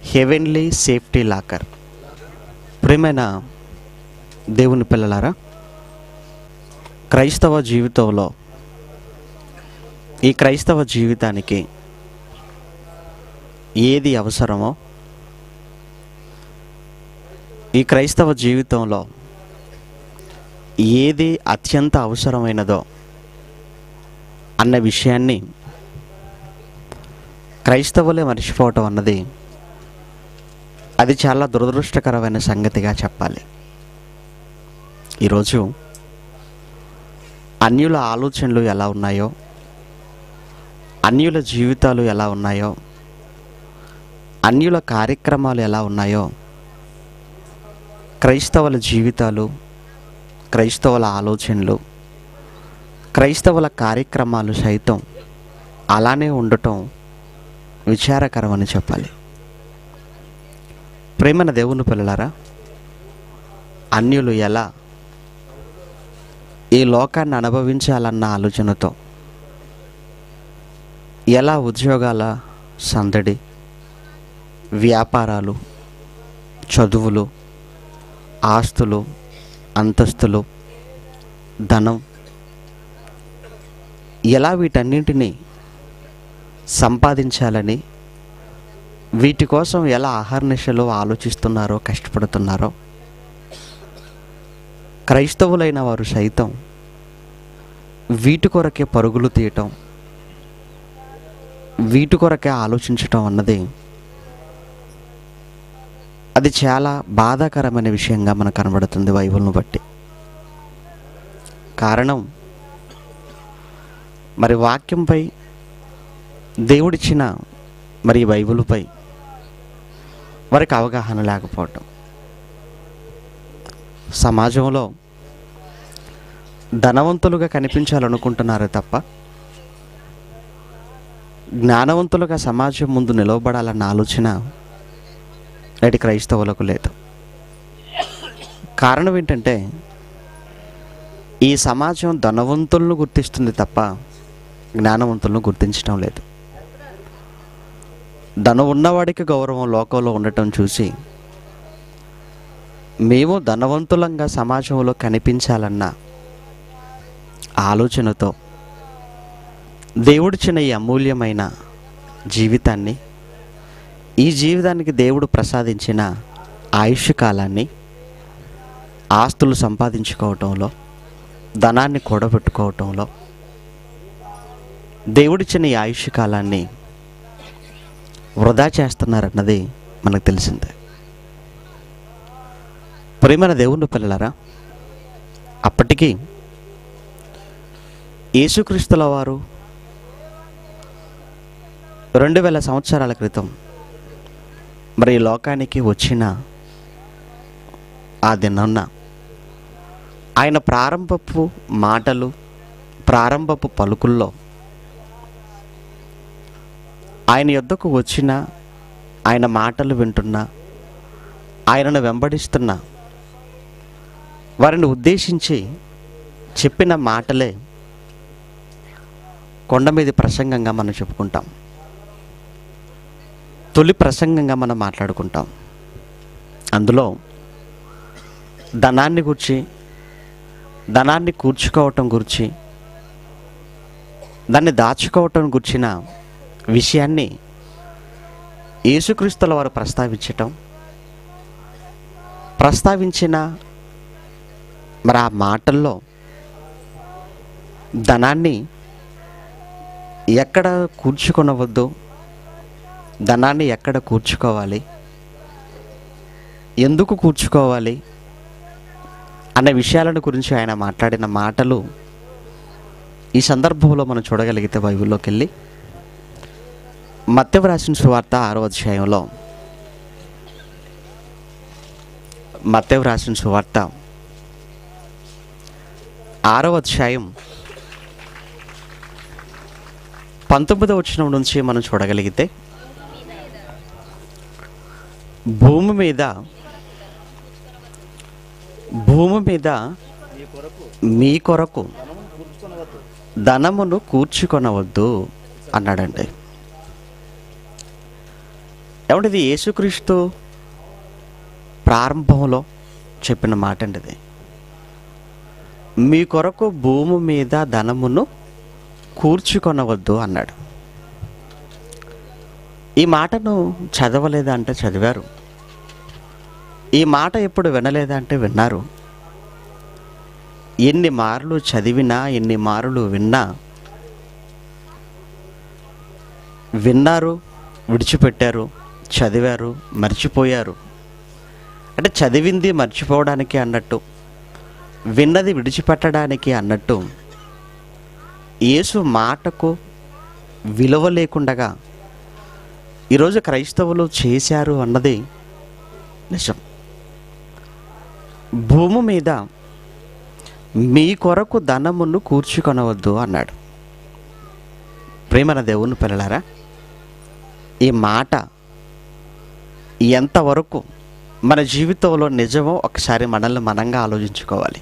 Heavenly safety locker ప్రియమైన దేవుని పిల్లలారా క్రైస్తవ జీవితంలో ఈ క్రైస్తవ జీవితానికి ఏది అవసరమో ఈ క్రైస్తవ జీవితంలో ఏది అత్యంత అవసరమైనదో అన్న విషయాన్ని క్రైస్తవులే మర్చిపోవటం అన్నది అది చాలా దురదృష్టకరమైన సంగతిగా చెప్పాలి ఈరోజు అన్యుల ఆలోచనలు ఎలా ఉన్నాయో అన్యుల జీవితాలు ఎలా ఉన్నాయో అన్యుల కార్యక్రమాలు ఎలా ఉన్నాయో క్రైస్తవుల జీవితాలు క్రైస్తవుల ఆలోచనలు క్రైస్తవుల కార్యక్రమాలు సైతం అలానే ఉండటం విచారకరమని చెప్పాలి ప్రేమన దేవుని పిల్లలారా అన్యులు ఎలా ఈ లోకాన్ని అనుభవించాలన్న ఆలోచనతో ఎలా ఉద్యోగాల సందడి వ్యాపారాలు చదువులు ఆస్తులు అంతస్తులు ధనం ఎలా వీటన్నింటినీ సంపాదించాలని వీటి కోసం ఎలా అహర్నిశలు ఆలోచిస్తున్నారో కష్టపడుతున్నారో క్రైస్తవులైన వారు సైతం వీటి కొరకే పరుగులు తీయటం వీటి కొరకే ఆలోచించటం అన్నది అది చాలా బాధాకరమైన విషయంగా మనకు కనబడుతుంది బైబిల్ను బట్టి కారణం మరి వాక్యంపై దేవుడిచ్చిన మరి ఈ బైబిల్పై వారికి అవగాహన లేకపోవటం సమాజంలో ధనవంతులుగా కనిపించాలనుకుంటున్నారే తప్ప జ్ఞానవంతులుగా సమాజం ముందు నిలవబడాలన్న ఆలోచన నేటి క్రైస్తవులకు లేదు కారణం ఏంటంటే ఈ సమాజం ధనవంతులను గుర్తిస్తుంది తప్ప జ్ఞానవంతులను గుర్తించడం లేదు ధనం ఉన్నవాడికి గౌరవం లోకంలో ఉండటం చూసి మేము ధనవంతులంగా సమాజంలో కనిపించాలన్న ఆలోచనతో దేవుడిచ్చిన ఈ అమూల్యమైన జీవితాన్ని ఈ జీవితానికి దేవుడు ప్రసాదించిన ఆయుష్ కాలాన్ని ఆస్తులు సంపాదించుకోవటంలో ధనాన్ని కూడబెట్టుకోవటంలో దేవుడిచ్చిన ఈ ఆయుష్ కాలాన్ని వృధా చేస్తున్నారన్నది మనకు తెలిసిందే ప్రేమన దేవుని పిల్లలారా అప్పటికి యేసుక్రీస్తుల వారు రెండు వేల సంవత్సరాల క్రితం మరి ఈ లోకానికి వచ్చిన ఆ దినాన్న ఆయన ప్రారంభపు మాటలు ప్రారంభపు పలుకుల్లో ఆయన యొద్దకు వచ్చిన ఆయన మాటలు వింటున్నా ఆయనను వెంబడిస్తున్న వారిని ఉద్దేశించి చెప్పిన మాటలే కొండ మీద ప్రసంగంగా మనం చెప్పుకుంటాం తొలి ప్రసంగంగా మనం మాట్లాడుకుంటాం అందులో ధనాన్ని గురించి ధనాన్ని కూర్చుకోవటం గురించి దాన్ని దాచుకోవటం గురించిన విషయాన్ని యేసుక్రీస్తుల వారు ప్రస్తావించటం ప్రస్తావించిన మరి ఆ మాటల్లో ధనాన్ని ఎక్కడ కూర్చుకొనవద్దు ధనాన్ని ఎక్కడ కూర్చుకోవాలి ఎందుకు కూర్చుకోవాలి అనే విషయాలను గురించి ఆయన మాట్లాడిన మాటలు ఈ సందర్భంలో మనం చూడగలిగితే బైబిల్లోకి వెళ్ళి మత్తెవ రాసిన సువార్త ఆరో అధ్యాయంలో మత్తెవ రాసిన సువార్త ఆరో అధ్యాయం పంతొమ్మిదవ వచనం నుంచి మనం చూడగలిగితే భూమి మీద భూమి మీద మీ కొరకు ధనమును కూర్చుకొనవద్దు అన్నాడండి ఏమంటే ఇది యేసుక్రీస్తు ప్రారంభంలో చెప్పిన మాట అండి ఇది మీ కొరకు భూమి మీద ధనమును కూర్చుకొనవద్దు అన్నాడు ఈ మాటను చదవలేదా అంటే చదివారు ఈ మాట ఎప్పుడు వినలేదా అంటే విన్నారు ఎన్ని మార్లు చదివినా ఎన్ని మార్లు విన్నా విన్నారు విడిచిపెట్టారు చదివారు మర్చిపోయారు అంటే చదివింది మర్చిపోవడానికి అన్నట్టు విన్నది విడిచిపెట్టడానికి అన్నట్టు యేసు మాటకు విలువ లేకుండగా ఈరోజు క్రైస్తవులు చేశారు అన్నది నిజం భూమి మీద మీ కొరకు ధనమును కూర్చుకొనవద్దు అన్నాడు ప్రేమన దేవుని పిల్లలారా ఈ మాట ఎంతవరకు మన జీవితంలో నిజమో ఒకసారి మనల్ని మనంగా ఆలోచించుకోవాలి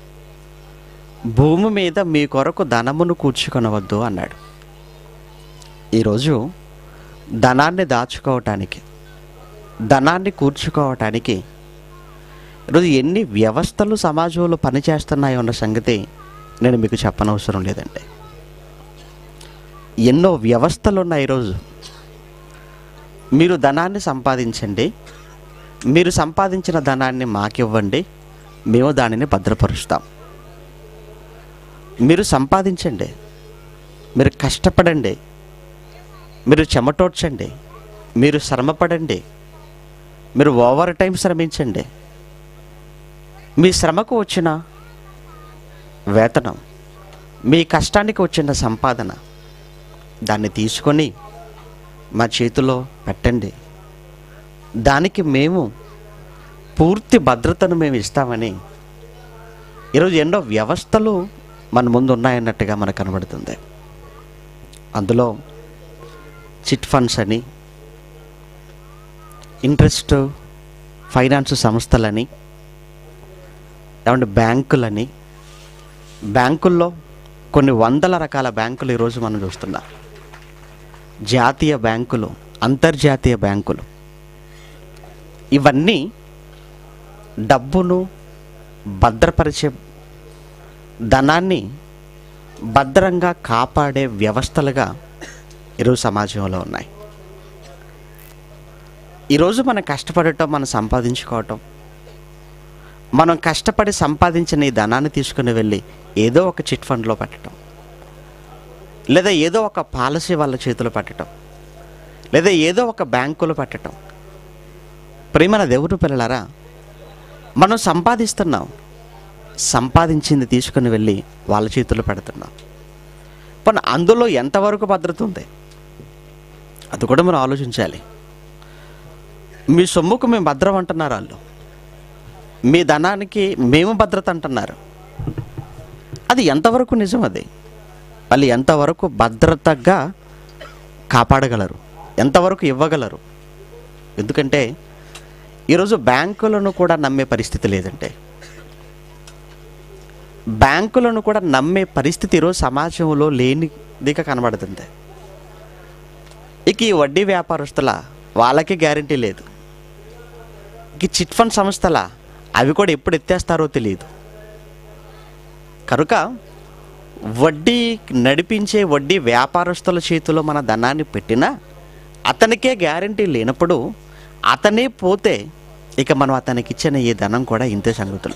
భూమి మీద మీ కొరకు ధనమును కూర్చుకొనవద్దు అన్నాడు ఈరోజు ధనాన్ని దాచుకోవటానికి ధనాన్ని కూర్చుకోవటానికి ఈరోజు ఎన్ని వ్యవస్థలు సమాజంలో పనిచేస్తున్నాయో అన్న సంగతి నేను మీకు చెప్పనవసరం లేదండి ఎన్నో వ్యవస్థలు ఉన్నాయి ఈరోజు మీరు ధనాన్ని సంపాదించండి మీరు సంపాదించిన ధనాన్ని మాకివ్వండి మేము దానిని భద్రపరుస్తాం మీరు సంపాదించండి మీరు కష్టపడండి మీరు చెమటోడ్చండి మీరు శ్రమపడండి మీరు ఓవర్ టైం శ్రమించండి మీ శ్రమకు వచ్చిన వేతనం మీ కష్టానికి వచ్చిన సంపాదన దాన్ని తీసుకొని మా చేతిలో పెట్టండి దానికి మేము పూర్తి భద్రతను మేము ఇస్తామని ఈరోజు ఎన్నో వ్యవస్థలు మన ముందు ఉన్నాయన్నట్టుగా మనకు కనబడుతుంది అందులో చిట్ ఫండ్స్ అని ఇంట్రెస్ట్ ఫైనాన్స్ సంస్థలని ఏమంటే బ్యాంకులని బ్యాంకుల్లో కొన్ని వందల రకాల బ్యాంకులు ఈరోజు మనం చూస్తున్నాం జాతీయ బ్యాంకులు అంతర్జాతీయ బ్యాంకులు ఇవన్నీ డబ్బును భద్రపరిచే ధనాన్ని భద్రంగా కాపాడే వ్యవస్థలుగా ఈరోజు సమాజంలో ఉన్నాయి ఈరోజు మనం కష్టపడటం మనం సంపాదించుకోవటం మనం కష్టపడి సంపాదించిన ఈ ధనాన్ని తీసుకుని వెళ్ళి ఏదో ఒక చిట్ ఫండ్లో పెట్టడం లేదా ఏదో ఒక పాలసీ వాళ్ళ చేతిలో పెట్టడం లేదా ఏదో ఒక బ్యాంకులో పెట్టడం ప్రేమన దేవుడు పిల్లలారా మనం సంపాదిస్తున్నాం సంపాదించింది తీసుకుని వెళ్ళి వాళ్ళ చేతుల్లో పెడుతున్నాం पण అందులో ఎంతవరకు భద్రత ఉంది అది కూడా మనం ఆలోచించాలి మీ సొమ్ముకు మేము భద్రం అంటున్నారు వాళ్ళు మీ ధనానికి మేము భద్రత అంటున్నారు అది ఎంతవరకు నిజం అది వాళ్ళు ఎంతవరకు భద్రతగా కాపాడగలరు ఎంతవరకు ఇవ్వగలరు ఎందుకంటే ఈరోజు బ్యాంకులను కూడా నమ్మే పరిస్థితి లేదంటే బ్యాంకులను కూడా నమ్మే పరిస్థితి ఈరోజు సమాజంలో లేనిదిగా కనబడుతుంది ఇక ఈ వడ్డీ వ్యాపారస్తుల వాళ్ళకి గ్యారంటీ లేదు ఇక చిట్ ఫండ్ సంస్థల అవి కూడా ఎప్పుడు ఎత్తేస్తారో తెలియదు కనుక వడ్డీ నడిపించే వడ్డీ వ్యాపారస్తుల చేతిలో మన ధనాన్ని పెట్టినా అతనికే గ్యారంటీ లేనప్పుడు అతనే పోతే ఇక మనం అతనికి ఇచ్చిన ఈ ధనం కూడా ఇంతే సంగతులు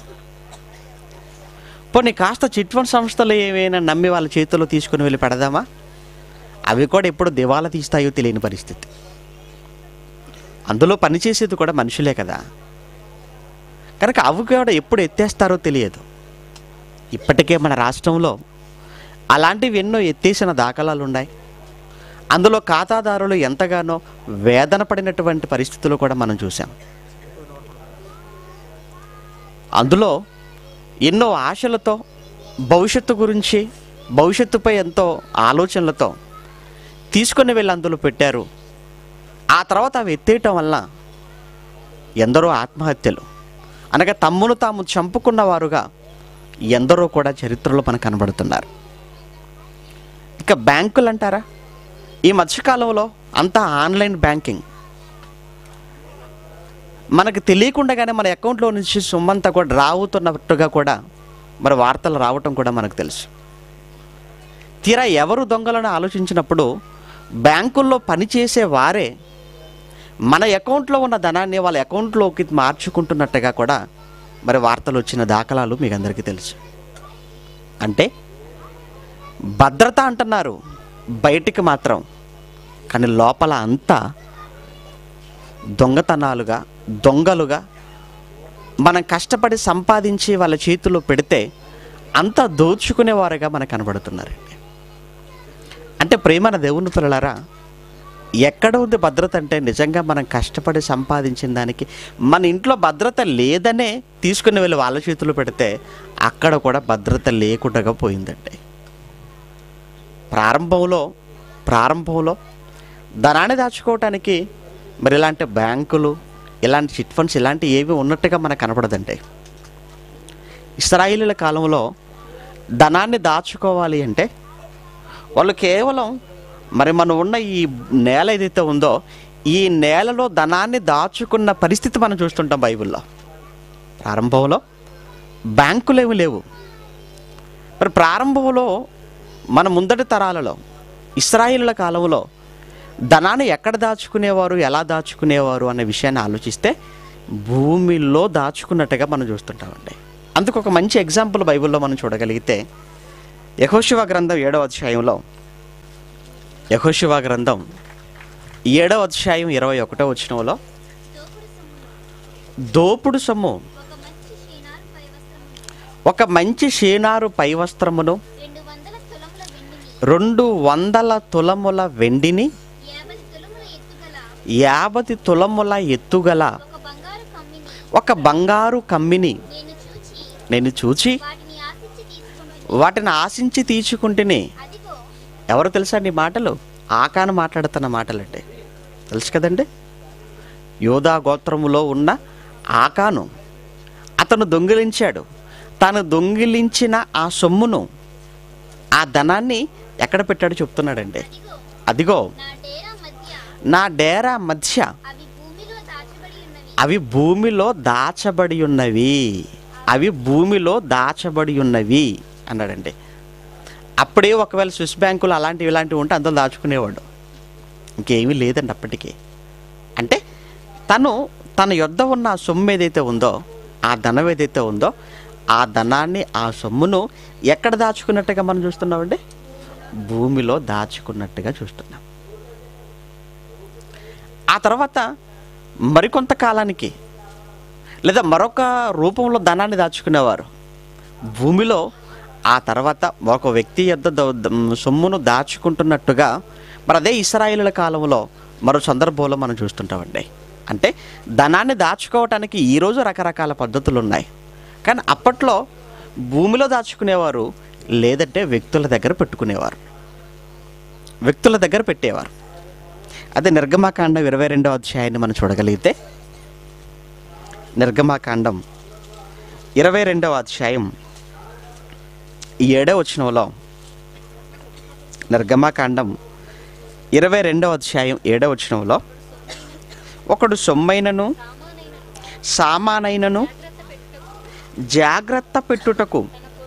పోనీ కాస్త చిట్ ఫండ్ సంస్థలు ఏమైనా నమ్మి వాళ్ళ చేతిలో తీసుకుని వెళ్ళి పెడదామా అవి కూడా ఎప్పుడు దివాలా తీస్తాయో తెలియని పరిస్థితి అందులో పనిచేసేది కూడా మనుషులే కదా కనుక అవి కూడా ఎప్పుడు ఎత్తేస్తారో తెలియదు ఇప్పటికే మన రాష్ట్రంలో అలాంటివి ఎన్నో ఎత్తేసిన దాఖలాలు ఉన్నాయి అందులో ఖాతాదారులు ఎంతగానో వేదన పడినటువంటి పరిస్థితులు కూడా మనం చూసాం అందులో ఎన్నో ఆశలతో భవిష్యత్తు గురించి భవిష్యత్తుపై ఎంతో ఆలోచనలతో తీసుకుని వెళ్ళి అందులో పెట్టారు ఆ తర్వాత అవి ఎత్తేయటం వల్ల ఎందరో ఆత్మహత్యలు అనగా తమ్మును తాము చంపుకున్న వారుగా ఎందరో కూడా చరిత్రలో మనకు కనబడుతున్నారు ఇక బ్యాంకులు అంటారా ఈ మధ్యకాలంలో అంతా ఆన్లైన్ బ్యాంకింగ్ మనకు తెలియకుండానే మన అకౌంట్లో నుంచి సొమ్మంతా కూడా రావుతున్నట్టుగా కూడా మరి వార్తలు రావటం కూడా మనకు తెలుసు తీరా ఎవరు దొంగలను ఆలోచించినప్పుడు బ్యాంకుల్లో పనిచేసే వారే మన అకౌంట్లో ఉన్న ధనాన్ని వాళ్ళ అకౌంట్లోకి మార్చుకుంటున్నట్టుగా కూడా మరి వార్తలు వచ్చిన దాఖలాలు మీకు అందరికీ తెలుసు అంటే భద్రత అంటున్నారు బయటికి మాత్రం కానీ లోపల అంతా దొంగతనాలుగా దొంగలుగా మనం కష్టపడి సంపాదించి వాళ్ళ చేతిలో పెడితే అంతా దోచుకునేవారుగా మనకు కనబడుతున్నారండి అంటే ప్రేమన దేవుని పిల్లలారా ఎక్కడ ఉంది భద్రత అంటే నిజంగా మనం కష్టపడి సంపాదించిన దానికి మన ఇంట్లో భద్రత లేదనే తీసుకుని వెళ్ళి వాళ్ళ చేతిలో పెడితే అక్కడ కూడా భద్రత లేకుండా పోయిందండి ప్రారంభంలో ప్రారంభంలో ధనాన్ని దాచుకోవటానికి మరి ఇలాంటి బ్యాంకులు ఇలాంటి చిట్ ఫండ్స్ ఇలాంటివి ఏవి ఉన్నట్టుగా మనకు కనపడదండి ఇస్రాయిలీల కాలంలో ధనాన్ని దాచుకోవాలి అంటే వాళ్ళు కేవలం మరి మనం ఉన్న ఈ నేల ఏదైతే ఉందో ఈ నేలలో ధనాన్ని దాచుకున్న పరిస్థితి మనం చూస్తుంటాం బైబిల్లో ప్రారంభంలో బ్యాంకులేమి లేవు మరి ప్రారంభంలో మన ముందటి తరాలలో ఇస్రాయిలుల కాలంలో ధనాన్ని ఎక్కడ దాచుకునేవారు ఎలా దాచుకునేవారు అనే విషయాన్ని ఆలోచిస్తే భూమిలో దాచుకున్నట్టుగా మనం చూస్తుంటామండి అందుకు ఒక మంచి ఎగ్జాంపుల్ బైబిల్లో మనం చూడగలిగితే యహోశివ గ్రంథం ఏడవ అధ్యాయంలో యహోశివ గ్రంథం ఏడవ అధ్యాయం ఇరవై ఒకటో వచనంలో దోపుడు సొమ్ము దోపుడు సొమ్ము ఒక మంచి షీనారు పైవస్త్రమును ఒక మంచి షీనారు పైవస్త్రమును రెండు వందల తులముల వెండిని రెండు వందల తులముల వెండిని యాభై తులముల ఎత్తుగల యాభై తులముల ఎత్తుగల ఒక బంగారు కమ్మిని ఒక బంగారు కమ్మిని నేను చూచి నేను చూచి వాటిని ఆశించి తీసుకుంటుని వాటిని ఆశించి తీర్చుకుంటేనే అదిగో ఎవరు తెలుసా నీ మాటలు ఆకాను మాట్లాడుతున్న మాటలంటే తెలుసు కదండి యోధా గోత్రములో ఉన్న ఆకాను అతను దొంగిలించాడు తాను దొంగిలించిన ఆ సొమ్మును ఆ ధనాన్ని ఎక్కడ పెట్టాడు చెప్తున్నాడండి అదిగో అదిగో నా డేరా మధ్య నా డేరా మధ్య అవి భూమిలో దాచబడి ఉన్నవి అవి భూమిలో దాచబడి ఉన్నవి అవి భూమిలో దాచబడి ఉన్నవి అన్నాడండి అప్పుడే ఒకవేళ స్విస్ బ్యాంకులు అలాంటివి ఇలాంటివి ఉంటే అందులో దాచుకునేవాడు ఇంకేమీ లేదండి అప్పటికి అంటే తను తన యొద్ద ఉన్న ఆ సొమ్ము ఏదైతే ఉందో ఆ ధనం ఏదైతే ఉందో ఆ ధనాన్ని ఆ సొమ్మును ఎక్కడ దాచుకున్నట్టుగా మనం చూస్తున్నామండి భూమిలో దాచుకున్నట్టుగా చూస్తున్నాం ఆ తర్వాత మరికొంత కాలానికి లేదా మరొక రూపంలో ధనాన్ని దాచుకునేవారు భూమిలో ఆ తర్వాత ఒక వ్యక్తి యొద్ద ద- ద- సొమ్మును దాచుకుంటున్నట్టుగా మరి అదే ఇస్రాయేలుల కాలంలో మరో సందర్భంలో మనం చూస్తుంటామండి అంటే ధనాన్ని దాచుకోవటానికి ఈరోజు రకరకాల పద్ధతులు ఉన్నాయి కానీ అప్పట్లో భూమిలో దాచుకునేవారు లేదంటే వ్యక్తుల దగ్గర పెట్టుకునేవారు వ్యక్తుల దగ్గర పెట్టేవారు అదే నిర్గమాకాండం ఇరవై రెండవ అధ్యాయాన్ని మనం చూడగలిగితే నిర్గమాకాండం ఇరవై రెండవ అధ్యాయం ఈ ఏడవ వచనంలో నిర్గమాకాండం ఇరవై రెండవ అధ్యాయం ఏడవ వచనంలో ఒకడు సొమ్మైనను సామానైనను జాగ్రత్త పెట్టుటకు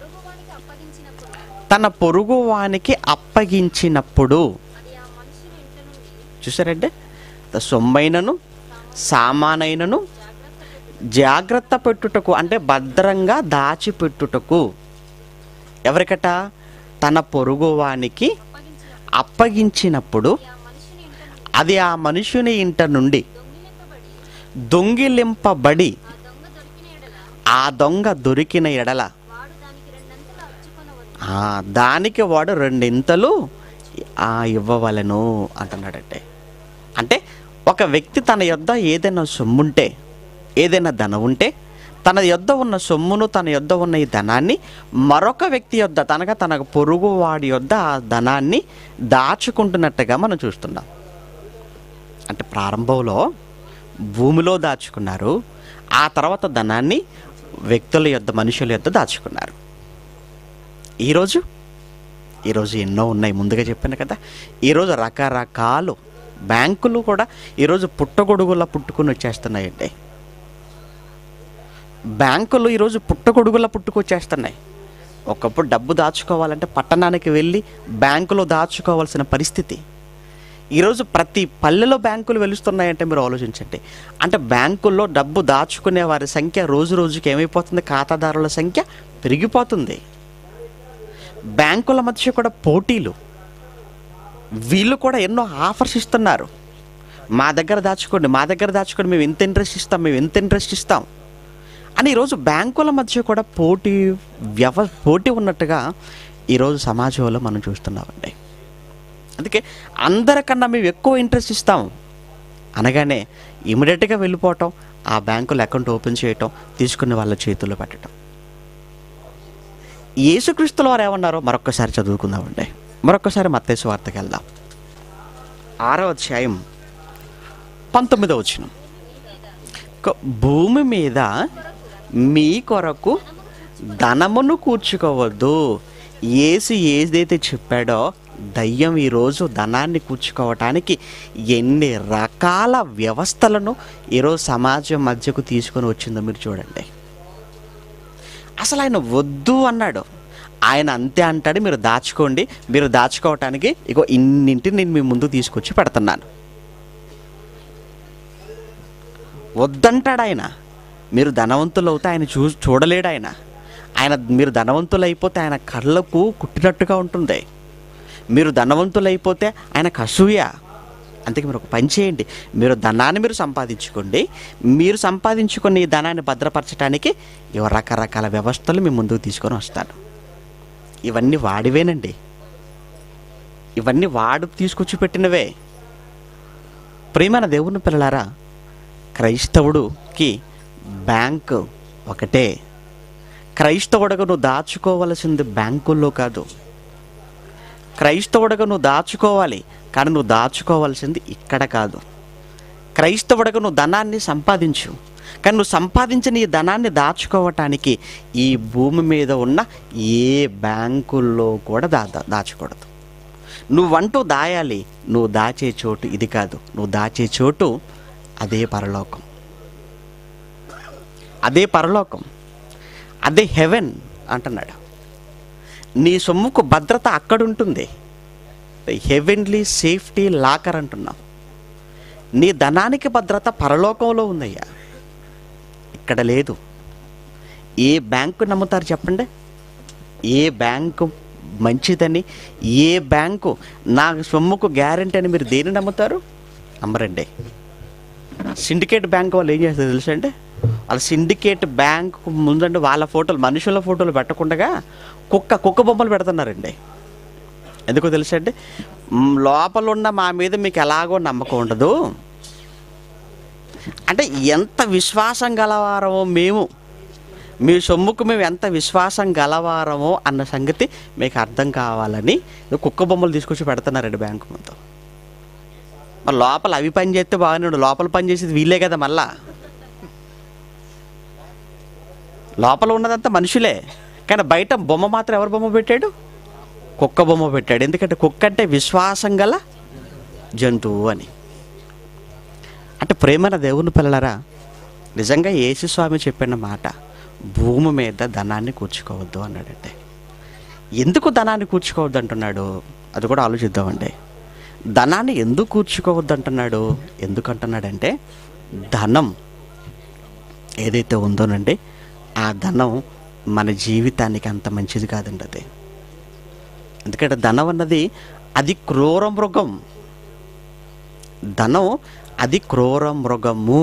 తన పొరుగు వానికి అప్పగించినప్పుడు తన పొరుగు వానికి అప్పగించినప్పుడు అది ఆ మనుషుని ఇంట నుండి చూసారంటే త- సొమ్మైనను సామానైనను జాగ్రత్త పెట్టుటకు అంటే భద్రంగా దాచిపెట్టుటకు ఎవరికట తన పొరుగువానికి అప్పగించిన అప్పగించినప్పుడు అది ఆ మనుషుని ఇంట అది ఆ మనుషుని ఇంట నుండి దొంగిలింపబడి దొంగిలింపబడి ఆ దొంగ దొరికిన ఎడల ఆ దొంగ దొరికిన ఎడల వాడు దానికి రెండంతలు అర్చుకొనవద్దు ఆ, దానికి వాడు రెండింతలు ఆ, ఇవ్వవలెను అంటున్నాడంటే అంటే ఒక వ్యక్తి తన యొద్ద ఏదైనా సొమ్ముంటే ఏదైనా ధనం ఉంటే తన యొద్ద ఉన్న సొమ్మును తన యొద్ద ఉన్న ఈ ధనాన్ని మరొక వ్యక్తి యొద్ద తనగా తన పొరుగు వాడి యొద్ద ఆ ధనాన్ని దాచుకుంటున్నట్టుగా మనం చూస్తున్నాం అంటే ప్రారంభంలో భూమిలో దాచుకున్నారు ఆ తర్వాత ధనాన్ని వ్యక్తుల యొద్ద మనుషుల యొద్ద దాచుకున్నారు ఈరోజు ఈరోజు ఎన్నో ఉన్నాయి ముందుగా చెప్పాను కదా ఈరోజు రకరకాలు బ్యాంకులు కూడా ఈరోజు పుట్టగొడుగులా పుట్టుకుని వచ్చేస్తున్నాయండి బ్యాంకులు ఈరోజు పుట్టగొడుగుల పుట్టుకొచ్చేస్తున్నాయి ఒకప్పుడు డబ్బు దాచుకోవాలంటే పట్టణానికి వెళ్ళి బ్యాంకులో దాచుకోవాల్సిన పరిస్థితి ఈరోజు ప్రతి పల్లెలో బ్యాంకులు వెలుస్తున్నాయంటే మీరు ఆలోచించండి అంటే బ్యాంకుల్లో డబ్బు దాచుకునే వారి సంఖ్య రోజు రోజుకి ఏమైపోతుంది ఖాతాదారుల సంఖ్య పెరిగిపోతుంది బ్యాంకుల మధ్య కూడా పోటీలు వీళ్ళు కూడా ఎన్నో ఆఫర్స్ ఇస్తున్నారు మా దగ్గర దాచుకోండి మా దగ్గర దాచుకోండి మేము ఎంత ఇంట్రెస్ట్ ఇస్తాం మేము ఎంత ఇంట్రెస్ట్ ఇస్తాం అని ఈరోజు బ్యాంకుల మధ్య కూడా పోటీ వ్యవ పోటీ ఉన్నట్టుగా ఈరోజు సమాజంలో మనం చూస్తున్నామండి అందుకే అందరికన్నా మేము ఎక్కువ ఇంట్రెస్ట్ ఇస్తాం అనగానే ఇమీడియట్గా వెళ్ళిపోవటం ఆ బ్యాంకులో అకౌంట్ ఓపెన్ చేయటం తీసుకుని వాళ్ళ చేతుల్లో పెట్టడం యేసుక్రీస్తుల వారు ఏమన్నారో మరొకసారి చదువుకుందామండి మరొకసారి మత్తేసు వార్తకి వెళ్దాం ఆరో అధ్యాయం పంతొమ్మిదో వచ్చిన భూమి మీద మీ కొరకు ధనమును కూర్చుకోవద్దు ఏసి ఏదైతే చెప్పాడో దయ్యం ఈరోజు ధనాన్ని కూర్చుకోవటానికి ఎన్ని రకాల వ్యవస్థలను ఈరోజు సమాజం మధ్యకు తీసుకొని వచ్చిందో మీరు చూడండి అసలు ఆయన వద్దు అన్నాడు ఆయన అంతే అంటాడు మీరు దాచుకోండి మీరు దాచుకోవటానికి ఇగో ఇన్నింటిని నేను మీ ముందు తీసుకొచ్చి పెడుతున్నాను వద్దంటాడు ఆయన మీరు ధనవంతులు అవుతే ఆయన చూ చూడలేడు ఆయన ఆయన మీరు ధనవంతులు అయిపోతే ఆయన కళ్ళకు కుట్టినట్టుగా ఉంటుంది మీరు ధనవంతులు అయిపోతే ఆయన కసూయ అందుకే మీరు ఒక పని చేయండి మీరు ధనాన్ని మీరు సంపాదించుకోండి మీరు సంపాదించుకున్న ఈ ధనాన్ని భద్రపరచడానికి ఇవ రకరకాల వ్యవస్థలు మీ ముందుకు తీసుకొని వస్తాను ఇవన్నీ వాడివేనండి ఇవన్నీ వాడు తీసుకొచ్చి పెట్టినవే ప్రియమైన దేవుని పిల్లలారా క్రైస్తవుడుకి బ్యాంక్ ఒకటే క్రైస్తవుడుగా నువ్వు దాచుకోవలసింది బ్యాంకుల్లో కాదు క్రైస్తవుడుగా నువ్వు దాచుకోవాలి కానీ నువ్వు దాచుకోవాల్సింది ఇక్కడ కాదు క్రైస్తవుడుగా నువ్వు ధనాన్ని సంపాదించు కానీ నువ్వు సంపాదించిన ఈ ధనాన్ని దాచుకోవటానికి ఈ భూమి మీద ఉన్న ఏ బ్యాంకుల్లో కూడా దా దా- దాచకూడదు నువ్వంటూ దాయాలి నువ్వు దాచే చోటు ఇది కాదు నువ్వు దాచే చోటు అదే పరలోకం అదే పరలోకం అదే హెవెన్ అంటున్నాడు నీ సొమ్ముకు భద్రత అక్కడ ఉంటుంది హెవెన్లీ సేఫ్టీ లాకర్ అంటున్నాం నీ ధనానికి భద్రత పరలోకంలో ఉందయ్యా ఇక్కడ లేదు ఏ బ్యాంకు నమ్ముతారు చెప్పండి ఏ బ్యాంకు మంచిదని ఏ బ్యాంకు నా సొమ్ముకు గ్యారంటీ అని మీరు దేని నమ్ముతారు నమ్మరండి సిండికేట్ బ్యాంక్ వాళ్ళు ఏం చేస్తారు తెలుసా అండి వాళ్ళ సిండికేట్ బ్యాంక్ ముందండి వాళ్ళ ఫోటోలు మనుషుల ఫోటోలు పెట్టకుండా కుక్క కుక్క బొమ్మలు పెడుతున్నారండి ఎందుకో తెలుసా అండి మ్, లోపల ఉన్న మా మీద మీకు ఎలాగో నమ్మకం ఉండదు అంటే ఎంత విశ్వాసం గలవారమో మేము మీ సొమ్ముకు మేము ఎంత విశ్వాసం గలవారమో అన్న సంగతి మీకు అర్థం కావాలని కుక్క బొమ్మలు తీసుకొచ్చి పెడుతున్నారండి బ్యాంకు ముందు మరి లోపల అవి పని చేస్తే బాగానే ఉండు. లోపల పని చేసేది వీళ్ళే కదా మళ్ళా లోపల ఉన్నదంతా మనుషులే కానీ బయట బొమ్మ మాత్రం ఎవరు బొమ్మ పెట్టాడు కుక్క బొమ్మ పెట్టాడు ఎందుకంటే కుక్క అంటే విశ్వాసం గల జంతువు అని అంటే ప్రేమన దేవుని పిల్లలరా నిజంగా యేసుస్వామి చెప్పిన మాట భూమి మీద ధనాన్ని కూర్చుకోవద్దు అన్నాడంటే ఎందుకు ధనాన్ని కూర్చుకోవద్దు అంటున్నాడు అది కూడా ఆలోచిద్దామండి ధనాన్ని ఎందుకు కూర్చుకోవద్దు అంటున్నాడు ఎందుకు అంటున్నాడంటే ధనం ఏదైతే ఉందోనండి ఆ ధనం మన జీవితానికి అంత మంచిది కాదండి అది ఎందుకంటే ధనం అన్నది అది క్రూర మృగం ధనం అది క్రూర మృగము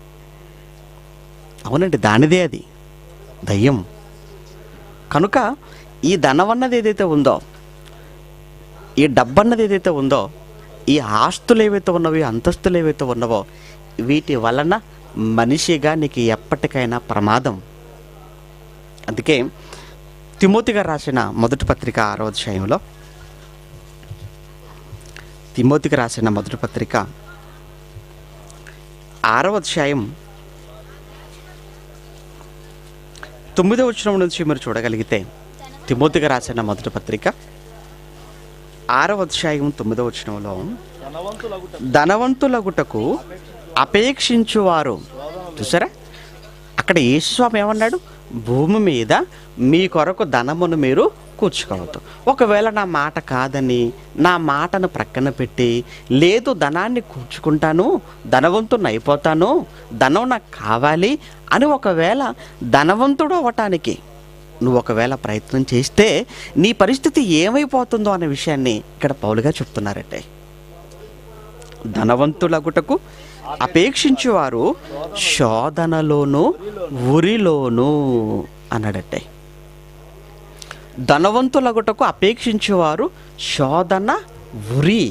అవునండి దానిదే అది దయ్యం కనుక ఈ ధనం అన్నది ఏదైతే ఉందో ఈ డబ్బన్నది ఏదైతే ఉందో ఈ ఆస్తులు ఏవైతే ఉన్నవో ఈ అంతస్తులు ఏవైతే ఉన్నవో వీటి వలన మనిషిగా నీకు ఎప్పటికైనా ప్రమాదం అందుకే తిమోతిగా రాసిన మొదటి పత్రిక ఆరో అధ్యాయంలో తిమోతికి రాసిన మొదటి పత్రిక ఆరవ అధ్యాయం తొమ్మిదవ వచనం నుంచి మీరు చూడగలిగితే తిమోతికి రాసిన మొదటి పత్రిక ఆరవ అధ్యాయం తొమ్మిదవ వచనంలో ధనవంతులగుట ధనవంతులగుటకు అపేక్షించువారు చూసారా అక్కడ యేసుస్వామి ఏమన్నాడు భూమి మీద మీ కొరకు ధనమును మీరు కూర్చుకోవద్దు ఒకవేళ నా మాట కాదని నా మాటను ప్రక్కన పెట్టి లేదు ధనాన్ని కూర్చుకుంటాను ధనవంతుని అయిపోతాను ధనం నాకు కావాలి అని ఒకవేళ ధనవంతుడు అవ్వటానికి నువ్వు ఒకవేళ ప్రయత్నం చేస్తే నీ పరిస్థితి ఏమైపోతుందో అనే విషయాన్ని ఇక్కడ పౌలుగా చెప్తున్నారంటే ధనవంతులగుటకు అపేక్షించువారు శోధనలోను ఉరిలోను అన్నాడట్టే ధనవంతులగుటకు అపేక్షించేవారు శోధన ఉరి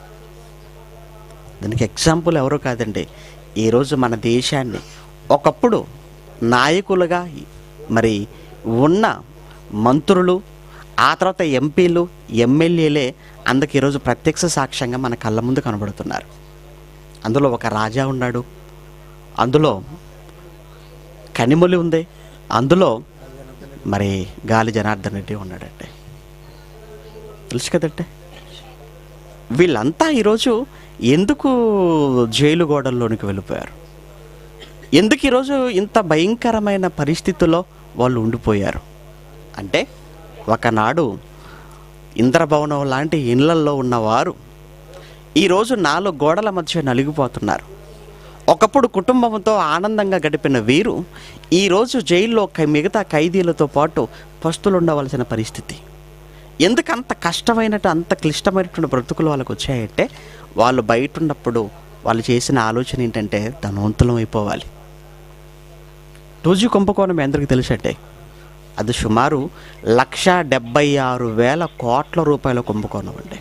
దానికి ఎగ్జాంపుల్ ఎవరో కాదండి ఈరోజు మన దేశాన్ని ఒకప్పుడు నాయకులుగా మరి ఉన్న మంత్రులు ఆ తర్వాత ఎంపీలు ఎమ్మెల్యేలే అందుకు ఈరోజు ప్రత్యక్ష సాక్ష్యంగా మన కళ్ళ ముందు కనబడుతున్నారు అందులో ఒక రాజా ఉన్నాడు అందులో కనిమొలి ఉంది అందులో మరి గాలి జనార్దన్ రెడ్డి ఉన్నాడంటే తెలుసు కదంటే వీళ్ళంతా ఈరోజు ఎందుకు జైలు గోడల్లోనికి వెళ్ళిపోయారు ఎందుకు ఈరోజు ఇంత భయంకరమైన పరిస్థితుల్లో వాళ్ళు ఉండిపోయారు అంటే ఒకనాడు ఇంద్రభవనం లాంటి ఇళ్లల్లో ఉన్నవారు ఈరోజు నాలుగు గోడల మధ్య నలిగిపోతున్నారు ఒకప్పుడు కుటుంబంతో ఆనందంగా గడిపిన వీరు ఈరోజు జైల్లో ఖై- మిగతా ఖైదీలతో పాటు పస్తులు ఉండవలసిన పరిస్థితి ఎందుకు అంత కష్టమైనట్టు అంత క్లిష్టమైనటువంటి బ్రతుకులు వాళ్ళకు వచ్చాయంటే వాళ్ళు బయట ఉన్నప్పుడు వాళ్ళు చేసిన ఆలోచన ఏంటంటే ధనవంతులం అయిపోవాలి టూజీ కుంభకోణం మీ అందరికీ తెలుసంటే అది సుమారు లక్ష డెబ్బై ఆరు వేల కోట్ల రూపాయల కుంభకోణం అండి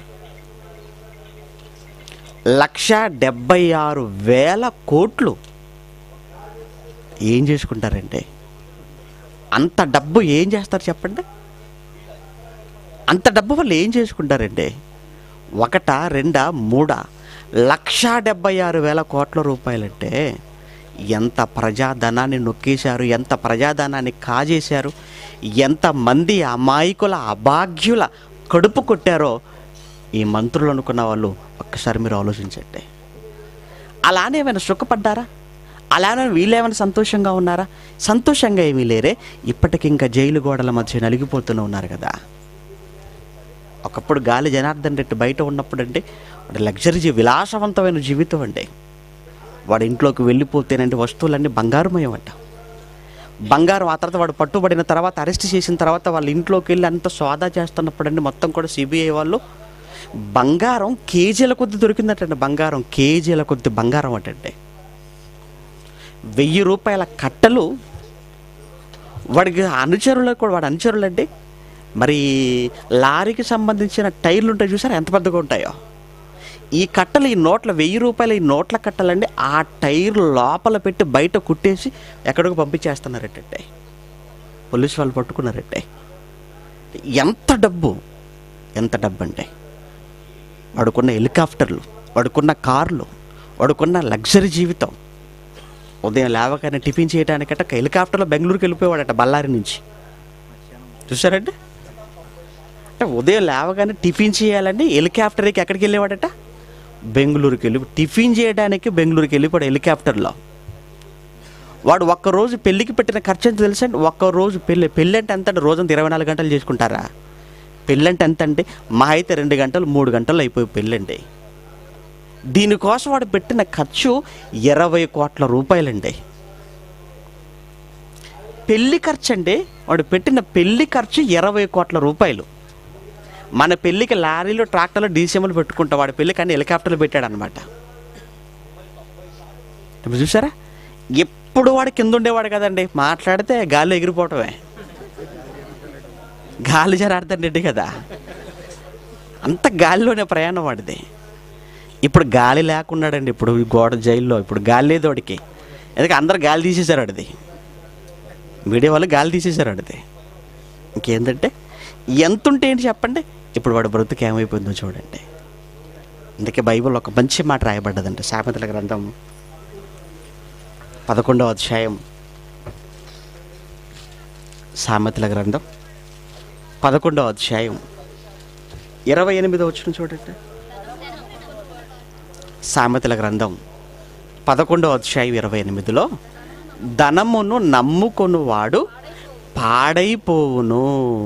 లక్ష డెబ్బై ఆరు వేల కోట్లు ఏం చేసుకుంటారంటే అంత డబ్బు ఏం చేస్తారు చెప్పండి అంత డబ్బు వాళ్ళు ఏం చేసుకుంటారండి ఒకట రెండా మూడా లక్ష డెబ్బై ఆరు వేల కోట్ల రూపాయలంటే ఎంత ప్రజాధనాన్ని నొక్కేశారు ఎంత ప్రజాధనాన్ని కాజేశారు ఎంతమంది అమాయకుల అభాగ్యుల కడుపు కొట్టారో ఈ మంత్రులు అనుకున్న వాళ్ళు ఒక్కసారి మీరు ఆలోచించండి అలానే ఏమైనా సుఖపడ్డారా అలానే వీళ్ళేమైనా సంతోషంగా ఉన్నారా సంతోషంగా ఏమీ లేరే ఇప్పటికి ఇంకా జైలు గోడల మధ్య నలిగిపోతూనే ఉన్నారు కదా ఒకప్పుడు గాలి జనార్దన్ రెడ్డి బయట ఉన్నప్పుడు అంటే వాడి లగ్జరీ జీ విలాసవంతమైన జీవితం అండి వాడి ఇంట్లోకి వెళ్ళిపోతేనండి వస్తువులన్నీ బంగారుమయం అంట బంగారం ఆ తర్వాత వాడు పట్టుబడిన తర్వాత అరెస్ట్ చేసిన తర్వాత వాళ్ళ ఇంట్లోకి వెళ్ళి అంత సోదా చేస్తున్నప్పుడు అండి మొత్తం కూడా సిబిఐ వాళ్ళు బంగారం కేజీల కొద్ది దొరికిందటండి బంగారం కేజీల కొద్ది బంగారం అటండి వెయ్యి రూపాయల కట్టలు వాడికి అనుచరులకు కూడా వాడి అనుచరులు అంటే మరి లారీకి సంబంధించిన టైర్లు ఉంటాయి చూసారా ఎంత పెద్దగా ఉంటాయో ఈ కట్టలు ఈ నోట్ల వెయ్యి రూపాయల ఈ నోట్ల కట్టలండి ఆ టైర్ లోపల పెట్టి బయట కుట్టేసి ఎక్కడికి పంపించేస్తున్నారటంటే పోలీసు వాళ్ళు పట్టుకున్నారట్టే ఎంత డబ్బు ఎంత డబ్బు అంటే వాడుకున్న హెలికాప్టర్లు వాడుకున్న కార్లు వాడుకున్న లగ్జరీ జీవితం ఉదయం లేవగానే టిఫిన్ చేయడానికట ఒక హెలికాప్టర్లో బెంగళూరుకి వెళ్ళిపోయాడట బళ్ళారి నుంచి చూసారంటే అంటే ఉదయం లేవగానే టిఫిన్ చేయాలని హెలికాప్టర్కి ఎక్కడికి వెళ్ళేవాడట బెంగళూరుకి వెళ్ళి టిఫిన్ చేయడానికి బెంగళూరుకి వెళ్ళిపోయాడు హెలికాప్టర్లో వాడు ఒక్కరోజు పెళ్ళికి పెట్టిన ఖర్చు ఎంత తెలుసా అండి ఒక్కరోజు పెళ్ళి పెళ్ళి అంటే ఎంత అంటే రోజంతా ఇరవై నాలుగు గంటలు చేసుకుంటారా పెళ్ళి అంటే ఎంత అంటే మా అయితే రెండు గంటలు మూడు గంటలు అయిపోయి పెళ్ళండి దీనికోసం వాడు పెట్టిన ఖర్చు ఇరవై కోట్ల రూపాయలండి పెళ్లి ఖర్చు అండి వాడు పెట్టిన పెళ్లి ఖర్చు ఇరవై కోట్ల రూపాయలు మన పెళ్ళికి లారీలు ట్రాక్టర్లు డీసీఎంలు పెట్టుకుంటాం వాడి పెళ్ళికి అన్ని హెలికాప్టర్లు పెట్టాడు అనమాట ఇప్పుడు చూసారా ఎప్పుడు వాడు కింద ఉండేవాడు కదండి మాట్లాడితే గాలి ఎగిరిపోవటమే గాలి జనార్దన్ రెడ్డి కదా అంత గాలిలోనే ప్రయాణం వాడిది ఇప్పుడు గాలి లేకున్నాడండి ఇప్పుడు ఈ గోడ జైల్లో ఇప్పుడు గాలి లేదు వాడికి ఎందుకంటే అందరు గాలి తీసేశారు వాడిది మీడియా వాళ్ళు గాలి తీసేశారు వాడిది ఇంకేంటంటే ఎంత ఉంటే ఏంటి చెప్పండి ఇప్పుడు వాడు బ్రతుకు ఏమైపోయిందో చూడండి అందుకే బైబిల్ ఒక మంచి మాట రాయబడ్డదంట సామెతల గ్రంథం పదకొండవ అధ్యాయం సామెతల గ్రంథం పదకొండవ అధ్యాయం ఇరవై ఎనిమిదో వచ్చిన చూడండి సామెతల గ్రంథం పదకొండవ అధ్యాయం ఇరవై ఎనిమిదిలో ధనమును నమ్ముకొనువాడు పాడైపోవును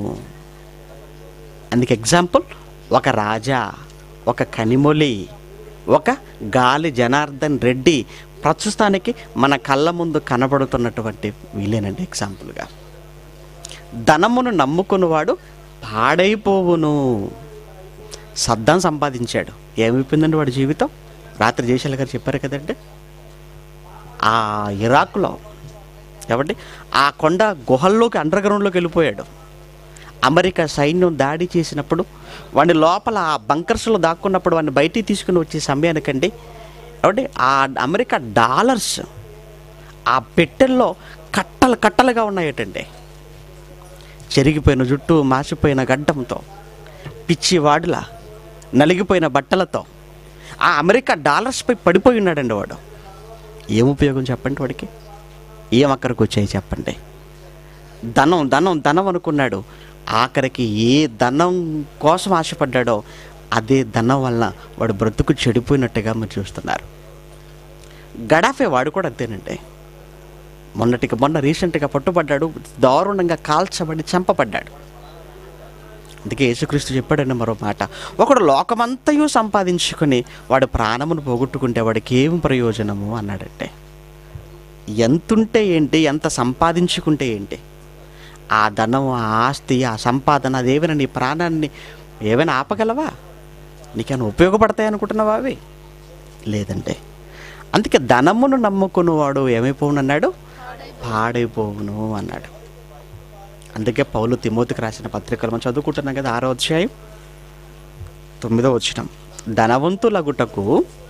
అందుకు ఎగ్జాంపుల్ ఒక రాజా ఒక కనిమొలి ఒక గాలి జనార్దన్ రెడ్డి ప్రస్తుతానికి మన కళ్ళ ముందు కనబడుతున్నటువంటి వీలేనండి ఎగ్జాంపుల్గా ధనమును నమ్ముకున్నవాడు పాడైపోవును సద్దాం సంపాదించాడు ఏమైపోయిందండి వాడి జీవితం రాత్రి జయశాల గారు చెప్పారు కదండి ఆ ఇరాక్లో కాబట్టి ఆ కొండ గుహల్లోకి అండర్ గ్రౌండ్లోకి వెళ్ళిపోయాడు అమెరికా సైన్యం దాడి చేసినప్పుడు వాడిని లోపల ఆ బంకర్స్లో దాక్కున్నప్పుడు వాడిని బయటికి తీసుకుని వచ్చే సమయానికండి కాబట్టి ఆ అమెరికా డాలర్స్ ఆ పెట్టెల్లో కట్టలు కట్టలుగా ఉన్నాయటండి చెరిగిపోయిన జుట్టు మాసిపోయిన గడ్డంతో పిచ్చివాడులా నలిగిపోయిన బట్టలతో ఆ అమెరికా డాలర్స్పై పడిపోయి ఉన్నాడండి వాడు ఏం ఉపయోగం చెప్పండి వాడికి ఏం అక్కడికి వచ్చాయి చెప్పండి ధనం ధనం ధనం అనుకున్నాడు ఆఖరికి ఏ ధనం కోసం ఆశపడ్డాడో అదే ధనం వలన వాడు బ్రతుకు చెడిపోయినట్టుగా మీరు చూస్తున్నారు గడాఫే వాడు కూడా అంతేనండి మొన్నటికి మొన్న రీసెంట్గా పట్టుబడ్డాడు దారుణంగా కాల్చబడి చంపబడ్డాడు అందుకే యేసుక్రీస్తు చెప్పాడండి మరో మాట ఒకడు లోకమంతయు సంపాదించుకుని వాడు ప్రాణమును పోగొట్టుకుంటే వాడికి ఏం ప్రయోజనము అన్నాడంటే ఎంతుంటే ఏంటి ఎంత సంపాదించుకుంటే ఏంటి ఆ ధనం ఆ ఆస్తి ఆ సంపాదన అదేమైనా నీ ప్రాణాన్ని ఏమైనా ఆపగలవా నీకేమైనా ఉపయోగపడతాయి అనుకుంటున్నావా అవి లేదంటే అందుకే ధనమును నమ్ముకున్నవాడు ఏమైపోవును అన్నాడు పాడైపోవును అన్నాడు అందుకే పౌలు తిమోతికి రాసిన పత్రికలు మనం చదువుకుంటున్నాం కదా ఆరో అధ్యాయం తొమ్మిదో వచ్చినాం ధనవంతులగుటకు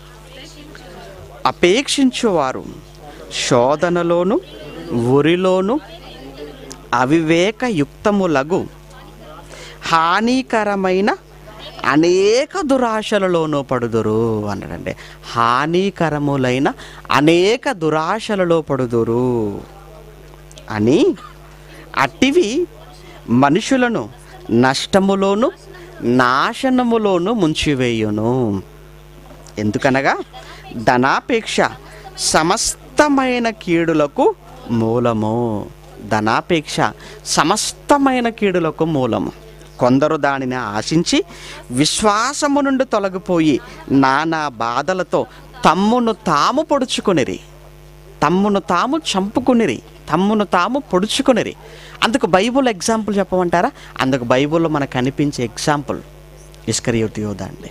అపేక్షించువారు శోధనలోను ఉరిలోను అవివేక యుక్తములగు హానికరమైన అనేక దురాశలలోనూ పడుదురు అన్నాడండి హానికరములైన అనేక దురాశలలో పడుదురు అని అట్టివి మనుషులను నష్టములోను నాశనములోను ముంచివేయును ఎందుకనగా ధనాపేక్ష సమస్తమైన కీడులకు మూలము ధనాపేక్ష సమస్తమైన కీడులకు మూలము కొందరు దానిని ఆశించి విశ్వాసము నుండి తొలగిపోయి నానా బాధలతో తమ్మును తాము పొడుచుకొనిరి తమ్మును తాము చంపుకునిరి తమ్మును తాము పొడుచుకొనిరి అందుకు బైబుల్ ఎగ్జాంపుల్ చెప్పమంటారా అందుకు బైబుల్లో మనకు కనిపించే ఎగ్జాంపుల్ ఇస్కరియోతి యోధ అండి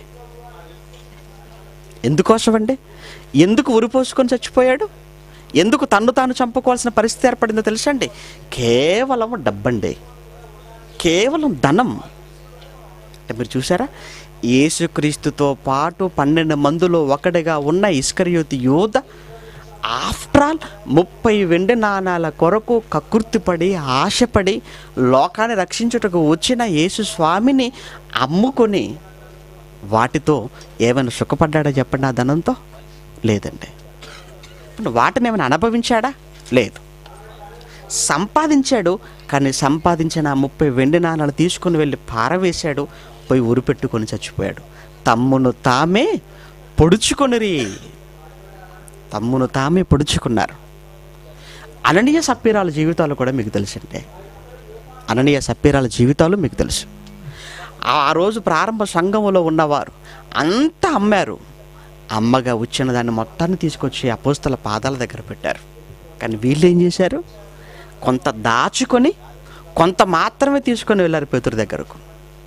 ఎందుకోసం అండి ఎందుకు ఉరిపోసుకొని చచ్చిపోయాడు ఎందుకు తన్ను తాను చంపుకోవాల్సిన పరిస్థితి ఏర్పడిందో తెలుసండి కేవలం డబ్బండి కేవలం ధనం అంటే మీరు చూసారా యేసుక్రీస్తుతో పాటు పన్నెండు మందిలో ఒకటిగా ఉన్న ఇస్కరియోతి యోధ ఆఫ్టర్ ఆల్ ముప్పై వెండి నాణాల కొరకు కకృర్తిపడి ఆశపడి లోకాన్ని రక్షించుటకు వచ్చిన యేసు స్వామిని అమ్ముకొని వాటితో ఏమైనా సుఖపడ్డాడా చెప్పండి ఆ ధనంతో లేదండి ఇప్పుడు వాటిని ఏమైనా అనుభవించాడా లేదు సంపాదించాడు కానీ సంపాదించిన ఆ ముప్పై వెండి నాణాలు తీసుకుని వెళ్ళి పారవేశాడు పోయి ఉరిపెట్టుకొని చచ్చిపోయాడు తమ్మును తామే పొడుచుకొనిరి తమ్మును తామే పొడుచుకున్నారు అననీయ సప్పీరాల జీవితాలు కూడా మీకు తెలుసండి అననీయ సప్పీరాల జీవితాలు మీకు తెలుసు ఆ రోజు ప్రారంభ సంఘములో ఉన్నవారు అంతా అమ్మారు అమ్మగా వచ్చిన దాన్ని మొత్తాన్ని తీసుకొచ్చి అపోస్తల పాదాల దగ్గర పెట్టారు కానీ వీళ్ళు ఏం చేశారు కొంత దాచుకొని కొంత మాత్రమే తీసుకొని వెళ్ళారు పేతురు దగ్గరకు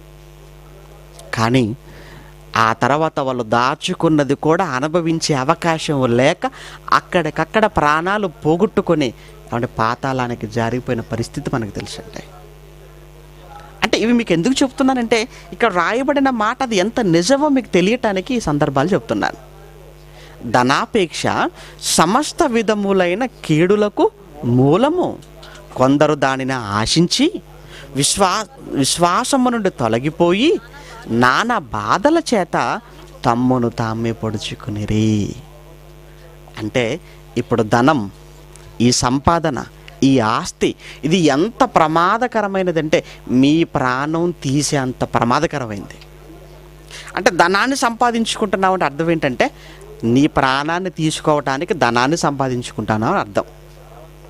కానీ ఆ తర్వాత వాళ్ళు దాచుకున్నది కూడా అనుభవించే అవకాశం లేక అక్కడికక్కడ ప్రాణాలు పోగొట్టుకొని అంటే పాతాళానికి జారిపోయిన పరిస్థితి మనకు తెలుసండి అంటే ఇవి మీకు ఎందుకు చెప్తున్నానంటే ఇక్కడ రాయబడిన మాట అది ఎంత నిజమో మీకు తెలియటానికి ఈ సందర్భాలు చెప్తున్నాను ధనాపేక్ష సమస్త విధములైన కీడులకు మూలము కొందరు దానిని ఆశించి విశ్వా విశ్వాసము నుండి తొలగిపోయి నానా బాధల చేత తమ్మును తామే పొడుచుకునిరి అంటే ఇప్పుడు ధనం ఈ సంపాదన ఈ ఆస్తి ఇది ఎంత ప్రమాదకరమైనదంటే మీ ప్రాణం తీసే అంత ప్రమాదకరమైంది అంటే ధనాన్ని సంపాదించుకుంటున్నావు అంటే అర్థం ఏంటంటే నీ ప్రాణాన్ని తీసుకోవటానికి ధనాన్ని సంపాదించుకుంటున్నావు అని అర్థం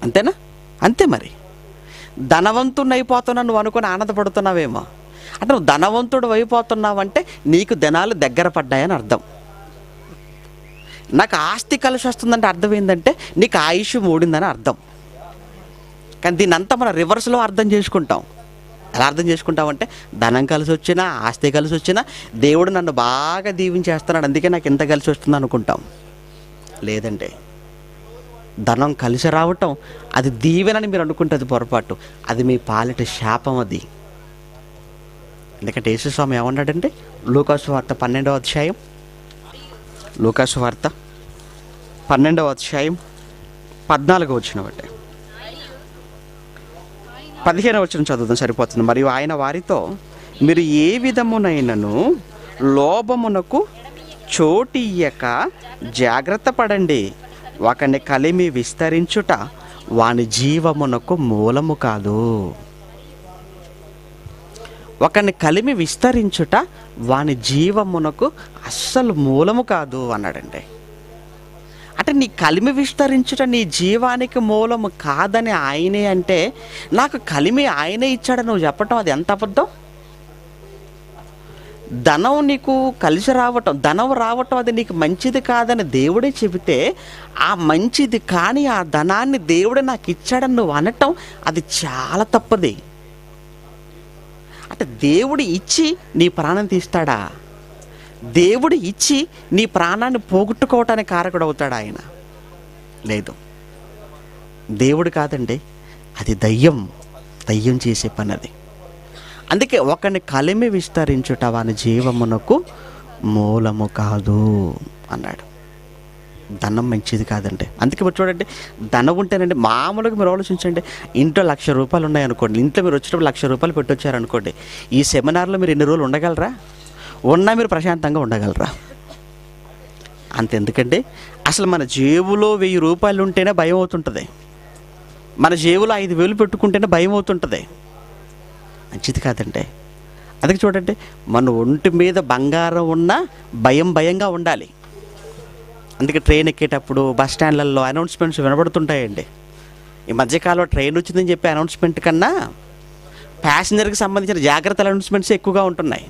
అంతేనా అంతే మరి ధనవంతుని అయిపోతున్నా నువ్వు అనుకుని ఆనందపడుతున్నావేమో అంటే నువ్వు ధనవంతుడు అయిపోతున్నావంటే నీకు ధనాలు దగ్గర పడ్డాయని అర్థం నాకు ఆస్తి కలిసి వస్తుందంటే అర్థం ఏంటంటే నీకు ఆయుష్ మూడిందని అర్థం కానీ దీన్ని అంతా మనం రివర్స్లో అర్థం చేసుకుంటాం ఎలా అర్థం చేసుకుంటామంటే ధనం కలిసి వచ్చినా ఆస్తి కలిసి వచ్చినా దేవుడు నన్ను బాగా దీవించేస్తున్నాడు అందుకే నాకు ఇంత కలిసి వస్తుంది అనుకుంటాం లేదండి ధనం కలిసి రావటం అది దీవెనని మీరు అనుకుంటుంది పొరపాటు అది మీ పాలిట శాపం అది ఎందుకంటే యేసుస్వామి ఏమన్నాడంటే లూకాసు వార్త పన్నెండవ అధ్యాయం లూకాసు వార్త పన్నెండవ అధ్యాయం పద్నాలుగు వచ్చిన బట్టే పదిహేను వచ్చిన చదువుదాం సరిపోతుంది మరియు ఆయన వారితో మీరు ఏ విధమునైనను లోభమునకు చోటియ్యక జాగ్రత్త పడండి ఒకని కలిమి విస్తరించుట వాని జీవమునకు మూలము కాదు ఒకని కలిమి విస్తరించుట వాని జీవమునకు అస్సలు మూలము కాదు అన్నాడండి అంటే నీ కలిమి విస్తరించుట నీ జీవానికి మూలము కాదని ఆయనే అంటే నాకు కలిమి ఆయనే ఇచ్చాడని నువ్వు చెప్పటం అది ఎంత అబద్ధం ధనం నీకు కలిసి రావటం ధనం రావటం అది నీకు మంచిది కాదని దేవుడే చెబితే ఆ మంచిది కానీ ఆ ధనాన్ని దేవుడే నాకు ఇచ్చాడని నువ్వు అనటం అది చాలా తప్పది అంటే దేవుడు ఇచ్చి నీ ప్రాణం తీస్తాడా దేవుడు ఇచ్చి నీ ప్రాణాన్ని పోగొట్టుకోవటానికి కారకుడు అవుతాడు ఆయన లేదు దేవుడు కాదండి అది దయ్యం దయ్యం చేసే పని అది అందుకే ఒకరిని కలిమి విస్తరించుట వాని జీవమునకు మూలము కాదు అన్నాడు ధనం మంచిది కాదండి అందుకే మీరు చూడండి ధనం ఉంటేనండి మామూలుగా మీరు ఆలోచించండి ఇంట్లో లక్ష రూపాయలు ఉన్నాయనుకోండి ఇంట్లో మీరు వచ్చేటప్పుడు లక్ష రూపాయలు పెట్టొచ్చారనుకోండి ఈ సెమినార్లో మీరు ఎన్ని రోజులు ఉండగలరా ఉన్నా మీరు ప్రశాంతంగా ఉండగలరా అంతెందుకండి అసలు మన జేబులో వెయ్యి రూపాయలు ఉంటేనే భయం అవుతుంటుంది మన జేబులో ఐదు వేలు పెట్టుకుంటేనే భయం అవుతుంటుంది మంచిది కాదండి అందుకే చూడండి మన ఒంటి మీద బంగారం ఉన్నా భయం భయంగా ఉండాలి అందుకే ట్రైన్ ఎక్కేటప్పుడు బస్ స్టాండ్లలో అనౌన్స్మెంట్స్ వినబడుతుంటాయండి ఈ మధ్యకాలంలో ట్రైన్ వచ్చిందని చెప్పి అనౌన్స్మెంట్ కన్నా ప్యాసింజర్కి సంబంధించిన జాగ్రత్తల అనౌన్స్మెంట్స్ ఎక్కువగా ఉంటున్నాయి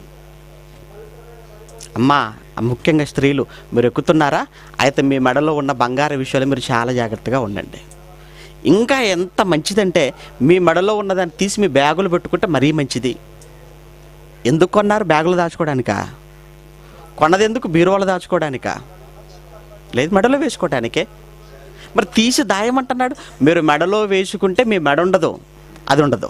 అమ్మా ముఖ్యంగా స్త్రీలు మీరు ఎక్కుతున్నారా అయితే మీ మెడలో ఉన్న బంగారు విషయాలు మీరు చాలా జాగ్రత్తగా ఉండండి ఇంకా ఎంత మంచిదంటే మీ మెడలో ఉన్నదాన్ని తీసి మీ బ్యాగులు పెట్టుకుంటే మరీ మంచిది ఎందుకు కొన్నారు బ్యాగులు దాచుకోవడానికా కొన్నది ఎందుకు బీరువాలు దాచుకోవడానికా లేదు మెడలో వేసుకోవటానికే మరి తీసి దాయమంటున్నాడు మీరు మెడలో వేసుకుంటే మీ మెడ ఉండదు అది ఉండదు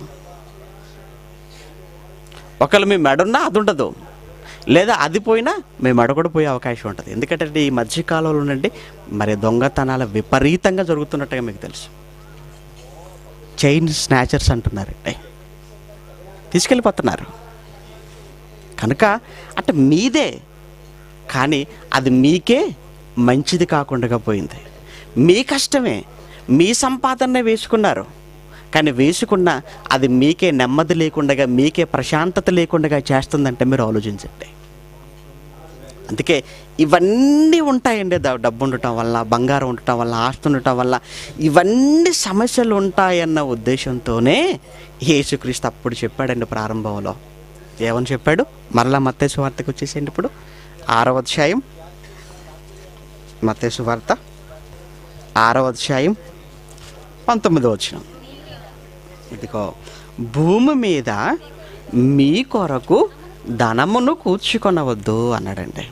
ఒకవేళ మీ మెడ ఉన్నా అది ఉండదు లేదా అది పోయినా మీ మెడ కూడా పోయే అవకాశం ఉంటుంది ఎందుకంటే ఈ మధ్యకాలంలో నుండి మరి దొంగతనాలు విపరీతంగా జరుగుతున్నట్టుగా మీకు తెలుసు చైన్ స్నాచర్స్ అంటున్నారండి తీసుకెళ్ళిపోతున్నారు కనుక అంటే మీదే కానీ అది మీకే మంచిది కాకుండా పోయింది మీ కష్టమే మీ సంపాదనే వేసుకున్నారు కానీ వేసుకున్న అది మీకే నెమ్మది లేకుండా మీకే ప్రశాంతత లేకుండా చేస్తుందంటే మీరు ఆలోచించండి అందుకే ఇవన్నీ ఉంటాయండి ద- డబ్బు ఉండటం వల్ల బంగారం ఉండటం వల్ల ఆస్తి ఉండటం వల్ల ఇవన్నీ సమస్యలు ఉంటాయన్న ఉద్దేశంతోనే యేసుక్రీస్తు అప్పుడు చెప్పాడండి ప్రారంభంలో ఏమని చెప్పాడు మరలా మత్తేసు వార్తకు వచ్చేసేయండి ఇప్పుడు ఆరవ అధ్యాయం మత్తేసు వార్త ఆరవ అధ్యాయం పంతొమ్మిదో వచ్చిన ఇదిగో భూమి మీద మీ కొరకు ధనమును కూర్చుకొనవద్దు అన్నాడండి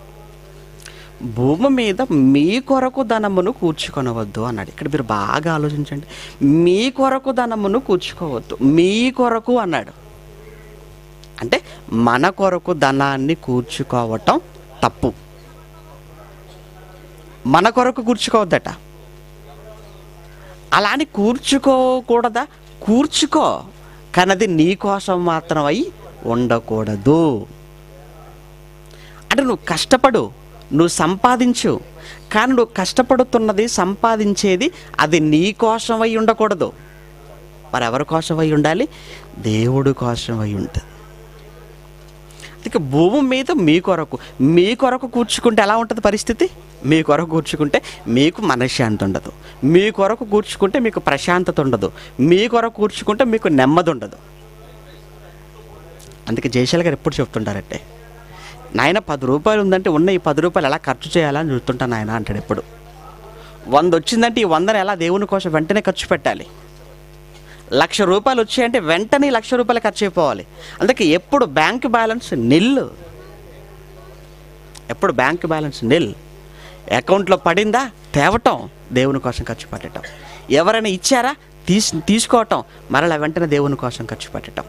భూమి మీద మీ కొరకు ధనమును కూర్చుకొనవద్దు అన్నాడు ఇక్కడ మీరు బాగా ఆలోచించండి మీ కొరకు ధనమును కూర్చుకోవద్దు మీ కొరకు అన్నాడు అంటే మన కొరకు ధనాన్ని కూర్చుకోవటం తప్పు మన కొరకు కూర్చుకోవద్దట అలా అని కూర్చుకోకూడదా కూర్చుకో కానీ అది నీ కోసం మాత్రం అయి ఉండకూడదు అంటే నువ్వు కష్టపడు నువ్వు సంపాదించు కానీ నువ్వు కష్టపడుతున్నది సంపాదించేది అది నీ కోసం అయి ఉండకూడదు మరి ఎవరి కోసం అయి ఉండాలి దేవుడి కోసం అయి ఉంటుంది అందుకే భూమి మీద మీ కొరకు మీ కొరకు కూర్చుకుంటే ఎలా ఉంటుంది పరిస్థితి మీ కొరకు కూర్చుకుంటే మీకు మనశ్శాంతి ఉండదు మీ కొరకు కూర్చుకుంటే మీకు ప్రశాంతత ఉండదు మీ కొరకు కూర్చుకుంటే మీకు నెమ్మది ఉండదు అందుకే జయశాల గారు ఎప్పుడు చెప్తుంటారంటే నాయన పది రూపాయలు ఉందంటే ఉన్న ఈ పది రూపాయలు ఎలా ఖర్చు చేయాలని చూస్తుంటాను నాయన అంటాడు ఎప్పుడు వంద వచ్చిందంటే ఈ వందను ఎలా దేవుని కోసం వెంటనే ఖర్చు పెట్టాలి లక్ష రూపాయలు వచ్చాయంటే వెంటనే ఈ లక్ష రూపాయలు ఖర్చు అయిపోవాలి అందుకే ఎప్పుడు బ్యాంక్ బ్యాలెన్స్ నిల్లు ఎప్పుడు బ్యాంక్ బ్యాలెన్స్ నిల్ అకౌంట్లో పడిందా తేవటం దేవుని కోసం ఖర్చు పెట్టడం ఎవరైనా ఇచ్చారా తీసి తీసుకోవటం మరలా వెంటనే దేవుని కోసం ఖర్చు పెట్టడం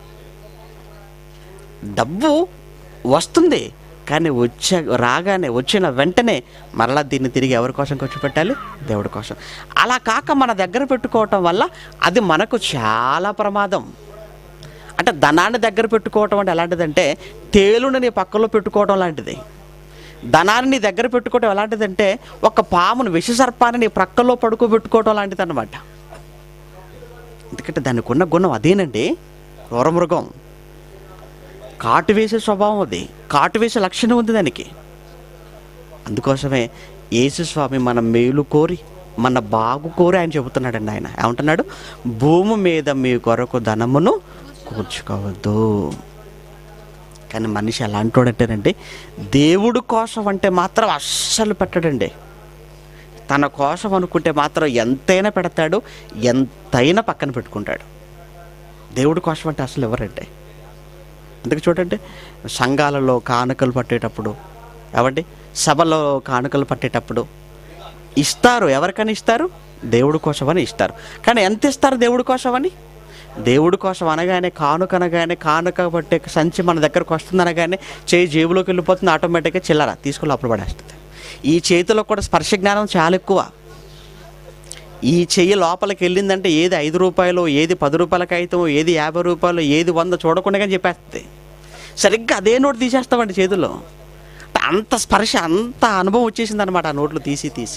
డబ్బు వస్తుంది కానీ వచ్చే రాగానే వచ్చిన వెంటనే మరలా దీన్ని తిరిగి ఎవరి కోసం ఖర్చు పెట్టాలి దేవుడి కోసం అలా కాక మన దగ్గర పెట్టుకోవటం వల్ల అది మనకు చాలా ప్రమాదం అంటే ధనాన్ని దగ్గర పెట్టుకోవటం అంటే ఎలాంటిదంటే తేలుని నీ పక్కలో పెట్టుకోవటం లాంటిది ధనాన్ని నీ దగ్గర పెట్టుకోవటం ఎలాంటిదంటే ఒక పామును విషసర్పాన్ని నీ ప్రక్కలో పడుకోబెట్టుకోవటం లాంటిది అనమాట ఎందుకంటే దానికి ఉన్న గుణం అదేనండి క్రూరమృగం కాటు వేసే స్వభావం అది కాటు వేసే లక్షణం ఉంది దానికి అందుకోసమే యేసుస్వామి మన మేలు కోరి మన బాగు కోరి ఆయన చెబుతున్నాడండి ఆయన ఏమంటున్నాడు భూమి మీద మీ కొరకు ధనమును కూర్చుకోవద్దు కానీ మనిషి ఎలాంటి వాడంటేనండి దేవుడు కోసం అంటే మాత్రం అస్సలు పెట్టడండి తన కోసం అనుకుంటే మాత్రం ఎంతైనా పెడతాడు ఎంతైనా పక్కన పెట్టుకుంటాడు దేవుడి కోసం అంటే అసలు ఎవరంటే అందుకే చూడండి సంఘాలలో కానుకలు పట్టేటప్పుడు ఏమండి సభలో కానుకలు పట్టేటప్పుడు ఇస్తారు ఎవరికని ఇస్తారు దేవుడి కోసమని ఇస్తారు కానీ ఎంత ఇస్తారు దేవుడి కోసమని దేవుడి కోసం అనగానే కానుక అనగానే కానుక పట్టే సంచి మన దగ్గరకు వస్తుంది అనగానే చేయి జేబులోకి వెళ్ళిపోతుంది ఆటోమేటిక్గా చిల్లర తీసుకుని లోపల పడేస్తుంది ఈ చేతిలో కూడా స్పర్శ జ్ఞానం చాలా ఎక్కువ ఈ చెయ్యి లోపలికి వెళ్ళిందంటే ఏది ఐదు రూపాయలు ఏది పది రూపాయలకి అయితే ఏది యాభై రూపాయలు ఏది వంద చూడకుండా కానీ చెప్పేస్తుంది సరిగ్గా అదే నోటు తీసేస్తామండి చేతిలో అంత స్పర్శ అంత అనుభవం వచ్చేసింది అనమాట ఆ నోట్లు తీసి తీసి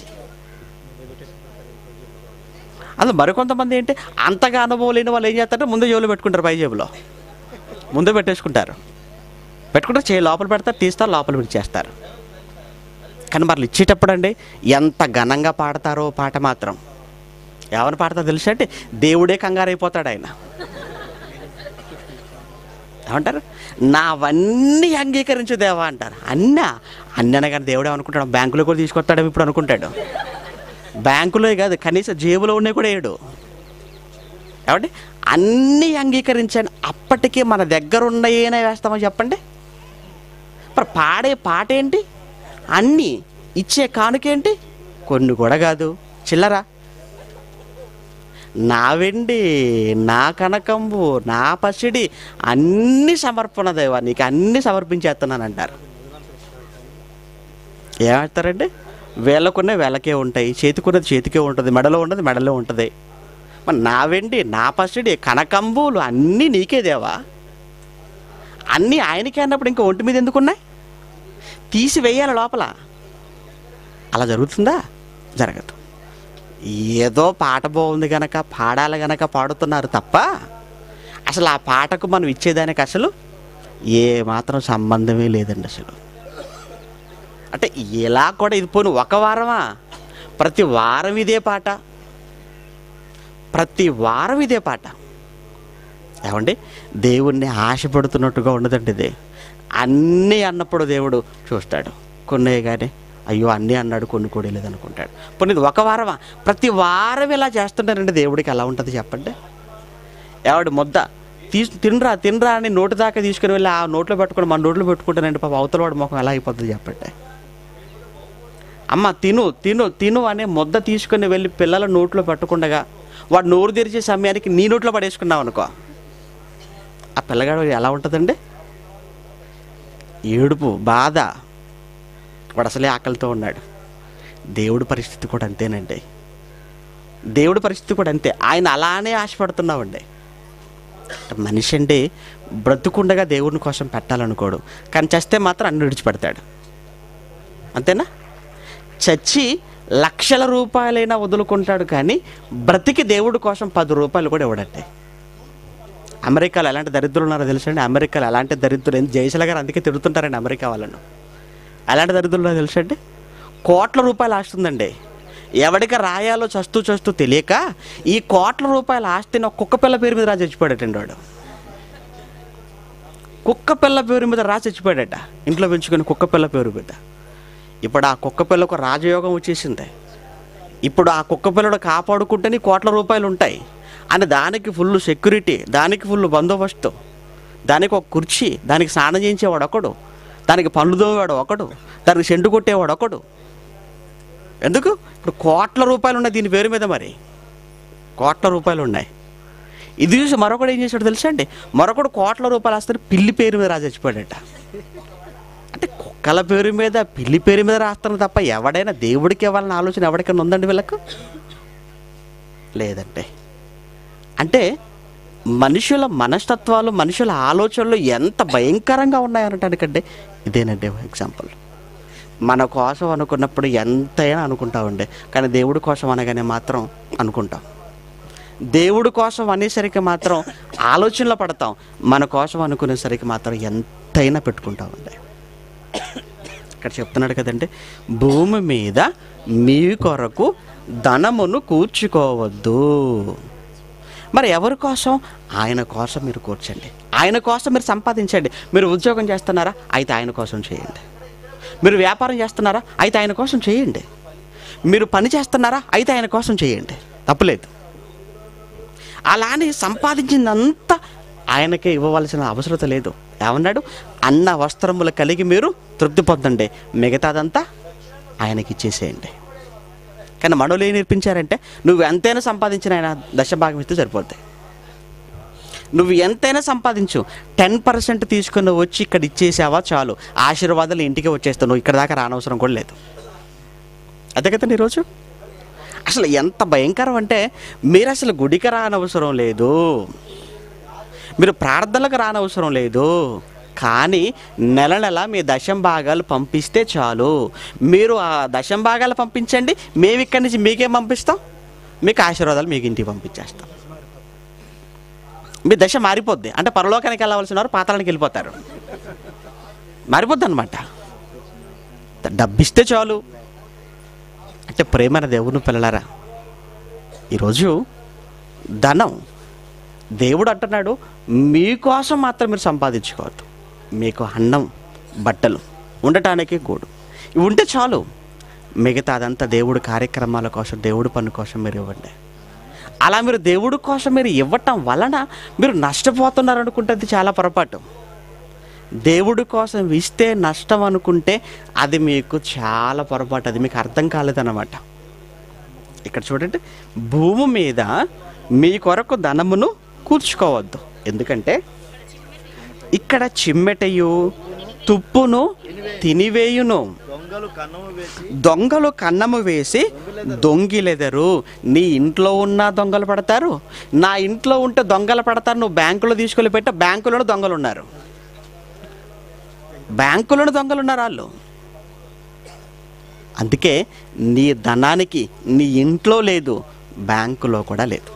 అందులో మరికొంతమంది ఏంటి అంతగా అనుభవం లేని వాళ్ళు ఏం చేస్తారంటే ముందే జేబులో పెట్టుకుంటారు పై జేబులో ముందే పెట్టేసుకుంటారు పెట్టుకుంటే చేయి లోపల పెడతారు తీస్తారు లోపల చేస్తారు కానీ మరి ఇచ్చేటప్పుడు అండి ఎంత ఘనంగా పాడతారో పాట మాత్రం ఎవరిని పాడతారో తెలుసా అంటే దేవుడే కంగారైపోతాడు ఆయన ఏమంటారు నావన్నీ అంగీకరించు దేవా అంటారు అన్నా అన్నీ అనగానే దేవుడు ఏమనుకుంటాడు బ్యాంకులో కూడా తీసుకొస్తాడేమో ఇప్పుడు అనుకుంటాడు బ్యాంకులో కాదు కనీసం జేబులో ఉన్నాయి కూడా వేయడు ఏమంటే అన్నీ అంగీకరించాను అప్పటికే మన దగ్గర ఉన్నాయేనే వేస్తామో చెప్పండి మరి పాడే పాట ఏంటి అన్నీ ఇచ్చే కానుకేంటి కొన్ని కూడా కాదు చిల్లరా నా వెండి నా కనకంబు నా పసిడి అన్ని సమర్పణ దేవా నీకు అన్ని సమర్పించేస్తున్నాను అంటారు ఏమంటారండి వేళ్ళకున్న వేళ్ళకే ఉంటాయి చేతికున్నది చేతికే ఉంటుంది మెడలో ఉన్నది మెడలో ఉంటుంది మరి నా వెండి నా పసిడి కనకంబులు అన్నీ నీకే దేవా అన్నీ ఆయనకే అన్నప్పుడు ఇంకా ఒంటి మీద ఎందుకున్నాయి తీసి వేయాలి లోపల అలా జరుగుతుందా జరగదు ఏదో పాట బాగుంది గనక పాడాలి గనక పాడుతున్నారు తప్ప అసలు ఆ పాటకు మనం ఇచ్చేదానికి అసలు ఏ మాత్రం సంబంధమే లేదండి అసలు అంటే ఇలా కూడా ఇది పోను ఒక వారమా ప్రతి వారం ఇదే పాట ప్రతి వారం ఇదే పాట ఏమండి దేవుణ్ణి ఆశపడుతున్నట్టుగా ఉండదండి ఇది అన్నీ అన్నప్పుడు దేవుడు చూస్తాడు కొన్ని కానీ అయ్యో అన్నీ అన్నాడు కొన్ని కూడా లేదనుకుంటాడు పోనీ ఇది ఒక వారమా ప్రతి వారం ఇలా చేస్తుంటారండి దేవుడికి ఎలా ఉంటుంది చెప్పండి ఎవడు ముద్ద తీసు తినరా తినరా అని నోటి దాకా తీసుకుని వెళ్ళి ఆ నోట్లో పెట్టుకుని మన నోట్లో పెట్టుకుంటానండి పాప అవతల వాడి ముఖం ఎలా అయిపోతుంది చెప్పండి అమ్మ తిను తిను తిను అనే ముద్ద తీసుకుని వెళ్ళి పిల్లల నోట్లో పెట్టుకుండగా వాడు నోరు తెరిచే సమయానికి నీ నోట్లో పడేసుకున్నావు అనుకో ఆ పిల్లగాడు ఎలా ఉంటుందండి ఏడుపు బాధ వాడు అసలే ఆకలితో ఉన్నాడు దేవుడి పరిస్థితి కూడా అంతేనండి దేవుడి పరిస్థితి కూడా అంతే ఆయన అలానే ఆశపడుతున్నామండి మనిషి అంటే బ్రతుకుండగా దేవుని కోసం పెట్టాలనుకోడు కానీ చస్తే మాత్రం అన్ని విడిచిపెడతాడు అంతేనా చచ్చి లక్షల రూపాయలైనా వదులుకుంటాడు కానీ బ్రతికి దేవుడి కోసం పది రూపాయలు కూడా ఇవ్వడండి అమెరికాలో ఎలాంటి దరిద్రులు ఉన్నారో తెలుసండి అమెరికాలో ఎలాంటి దరిద్రులు జయశల గారు అందుకే తిడుతుంటారండి అమెరికా వాళ్ళను ఎలాంటి దరిద్రులు ఉన్నారో తెలుసండి కోట్ల రూపాయల ఆస్తి ఉందండి ఎవడికి రాయాలో చస్తూ చస్తూ తెలియక ఈ కోట్ల రూపాయల ఆస్తిని ఒక కుక్క పిల్ల పేరు మీద రాసి చచ్చిపోయాడటండి వాడు కుక్క పిల్ల పేరు మీద రాసి చచ్చిపోయాడట ఇంట్లో పెంచుకుని కుక్క పిల్ల పేరు మీద ఇప్పుడు ఆ కుక్క పిల్లకు రాజయోగం వచ్చేసింది ఇప్పుడు ఆ కుక్క పిల్లడు కాపాడుకుంటేనే కోట్ల రూపాయలు ఉంటాయి అని దానికి ఫుల్ సెక్యూరిటీ దానికి ఫుల్ బందోబస్తు దానికి ఒక కుర్చీ దానికి స్నానం చేయించేవాడు ఒకడు దానికి పనులు దోమేవాడు ఒకడు దానికి సెంటు కొట్టేవాడు ఒకడు ఎందుకు ఇప్పుడు కోట్ల రూపాయలు ఉన్నాయి దీని పేరు మీద మరి కోట్ల రూపాయలు ఉన్నాయి ఇది చూసి మరొకడు ఏం చేశాడు తెలుసా అండి మరొకడు కోట్ల రూపాయలు వస్తే పిల్లి పేరు మీద రాసి చచ్చిపోయాడట అంటే కుక్కల పేరు మీద పిల్లి పేరు మీద రాస్తాను తప్ప ఎవడైనా దేవుడికి ఇవ్వాలని ఆలోచన ఎవరికైనా ఉందండి వీళ్ళకు లేదంటే అంటే మనుషుల మనస్తత్వాలు మనుషుల ఆలోచనలు ఎంత భయంకరంగా ఉన్నాయనటానికంటే ఇదేనండి ఎగ్జాంపుల్ మన కోసం అనుకున్నప్పుడు ఎంతైనా అనుకుంటామండి కానీ దేవుడి కోసం అనగానే మాత్రం అనుకుంటాం దేవుడి కోసం అనేసరికి మాత్రం ఆలోచనలో పడతాం మన కోసం అనుకునేసరికి మాత్రం ఎంతైనా పెట్టుకుంటామండి ఇక్కడ చెప్తున్నాడు కదండి భూమి మీద మీ కొరకు ధనమును కూర్చుకోవద్దు మరి ఎవరి కోసం ఆయన కోసం మీరు కూర్చోండి ఆయన కోసం మీరు సంపాదించండి మీరు ఉద్యోగం చేస్తున్నారా అయితే ఆయన కోసం చేయండి మీరు వ్యాపారం చేస్తున్నారా అయితే ఆయన కోసం చేయండి మీరు పని చేస్తున్నారా అయితే ఆయన కోసం చేయండి తప్పులేదు అలా అని సంపాదించిందంతా ఆయనకే ఇవ్వవలసిన అవసరత లేదు ఏమన్నాడు అన్న వస్త్రములు కలిగి మీరు తృప్తి పొందండి మిగతాదంతా ఆయనకి ఇచ్చేసేయండి కానీ మనోళ్ళు ఏం నేర్పించారంటే నువ్వు ఎంతైనా సంపాదించిన ఆయన దశభాగం ఇస్తే సరిపోద్ది నువ్వు ఎంతైనా సంపాదించు టెన్ పర్సెంట్ తీసుకుని వచ్చి ఇక్కడ ఇచ్చేసావా చాలు ఆశీర్వాదాలు ఇంటికి వచ్చేస్తావు నువ్వు ఇక్కడ దాకా రానవసరం కూడా లేదు అదే కదండి ఈరోజు అసలు ఎంత భయంకరం అంటే మీరు అసలు గుడికి రానవసరం లేదు మీరు ప్రార్థనలకు రానవసరం లేదు కానీ నెల నెల మీ దశం భాగాలు పంపిస్తే చాలు మీరు ఆ దశం భాగాలు పంపించండి మేము ఇక్కడి నుంచి మీకేం పంపిస్తాం మీకు ఆశీర్వాదాలు మీకు ఇంటికి పంపించేస్తాం మీ దశ మారిపోద్ది అంటే పరలోకానికి వెళ్ళవలసిన వారు పాతాళానికి వెళ్ళిపోతారు మారిపోద్ది అనమాట డబ్బిస్తే చాలు అంటే ప్రేమైన దేవుని పిల్లలారా ఈరోజు ధనం దేవుడు అంటున్నాడు మీకోసం మాత్రం మీరు సంపాదించుకోవద్దు మీకు అన్నం బట్టలు ఉండటానికి గూడు ఇవి ఉంటే చాలు మిగతా అదంతా దేవుడి కార్యక్రమాల కోసం దేవుడి పని కోసం మీరు ఇవ్వండి అలా మీరు దేవుడి కోసం మీరు ఇవ్వటం వలన మీరు నష్టపోతున్నారు అనుకుంటే అది చాలా పొరపాటు దేవుడి కోసం ఇస్తే నష్టం అనుకుంటే అది మీకు చాలా పొరపాటు అది మీకు అర్థం కాలేదన్నమాట ఇక్కడ చూడండి భూమి మీద మీ కొరకు ధనమును కూర్చుకోవద్దు ఎందుకంటే ఇక్కడ చిమ్మెటయు తుప్పును తినివేయును దొంగలు కన్నము వేసి దొంగలు కన్నము వేసి దొంగిలెదరు నీ ఇంట్లో ఉన్న దొంగలు పడతారు నా ఇంట్లో ఉంటే దొంగలు పడతారు నువ్వు బ్యాంకులో తీసుకెళ్ళి పెట్ట బ్యాంకులో దొంగలు ఉన్నారు బ్యాంకులో దొంగలు ఉన్నారు వాళ్ళు అందుకే నీ ధనానికి నీ ఇంట్లో లేదు బ్యాంకులో కూడా లేదు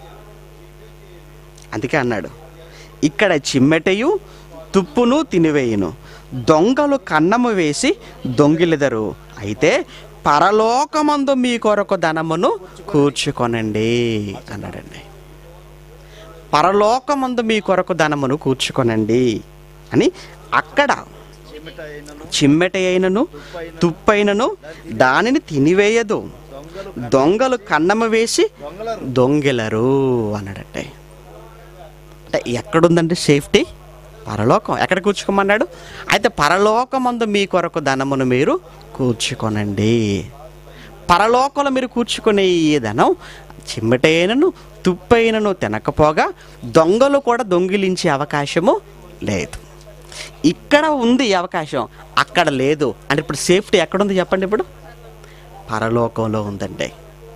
అందుకే అన్నాడు ఇక్కడ చిమ్మెటయు తుప్పును తినివేయును దొంగలు కన్నము వేసి దొంగిలెదరు అయితే పరలోకమందు మీ కొరకు ధనమును కూర్చుకొనండి అన్నాడండి పరలోకమందు మీ కొరకు ధనమును కూర్చుకొనండి అని అక్కడ చిమిట అయినను చిమ్మెట అయినను తుప్పైనను దానిని తినివేయదు దొంగలు దొంగలు కన్నము వేసి దొంగలరు దొంగిలరు అన్నాడంటే అంటే ఎక్కడుందంటే సేఫ్టీ పరలోకం ఎక్కడ కూర్చుకోమన్నాడు అయితే పరలోకమందు మీ కొరకు ధనమును మీరు కూర్చుకొనండి పరలోకంలో మీరు కూర్చుకునే ఈ ధనం చిమ్మటైనను తుప్పైనను తినకపోగా దొంగలు కూడా దొంగిలించే అవకాశము లేదు ఇక్కడ ఉంది ఈ అవకాశం అక్కడ లేదు అంటే ఇప్పుడు సేఫ్టీ ఎక్కడుంది చెప్పండి ఇప్పుడు పరలోకంలో ఉందండి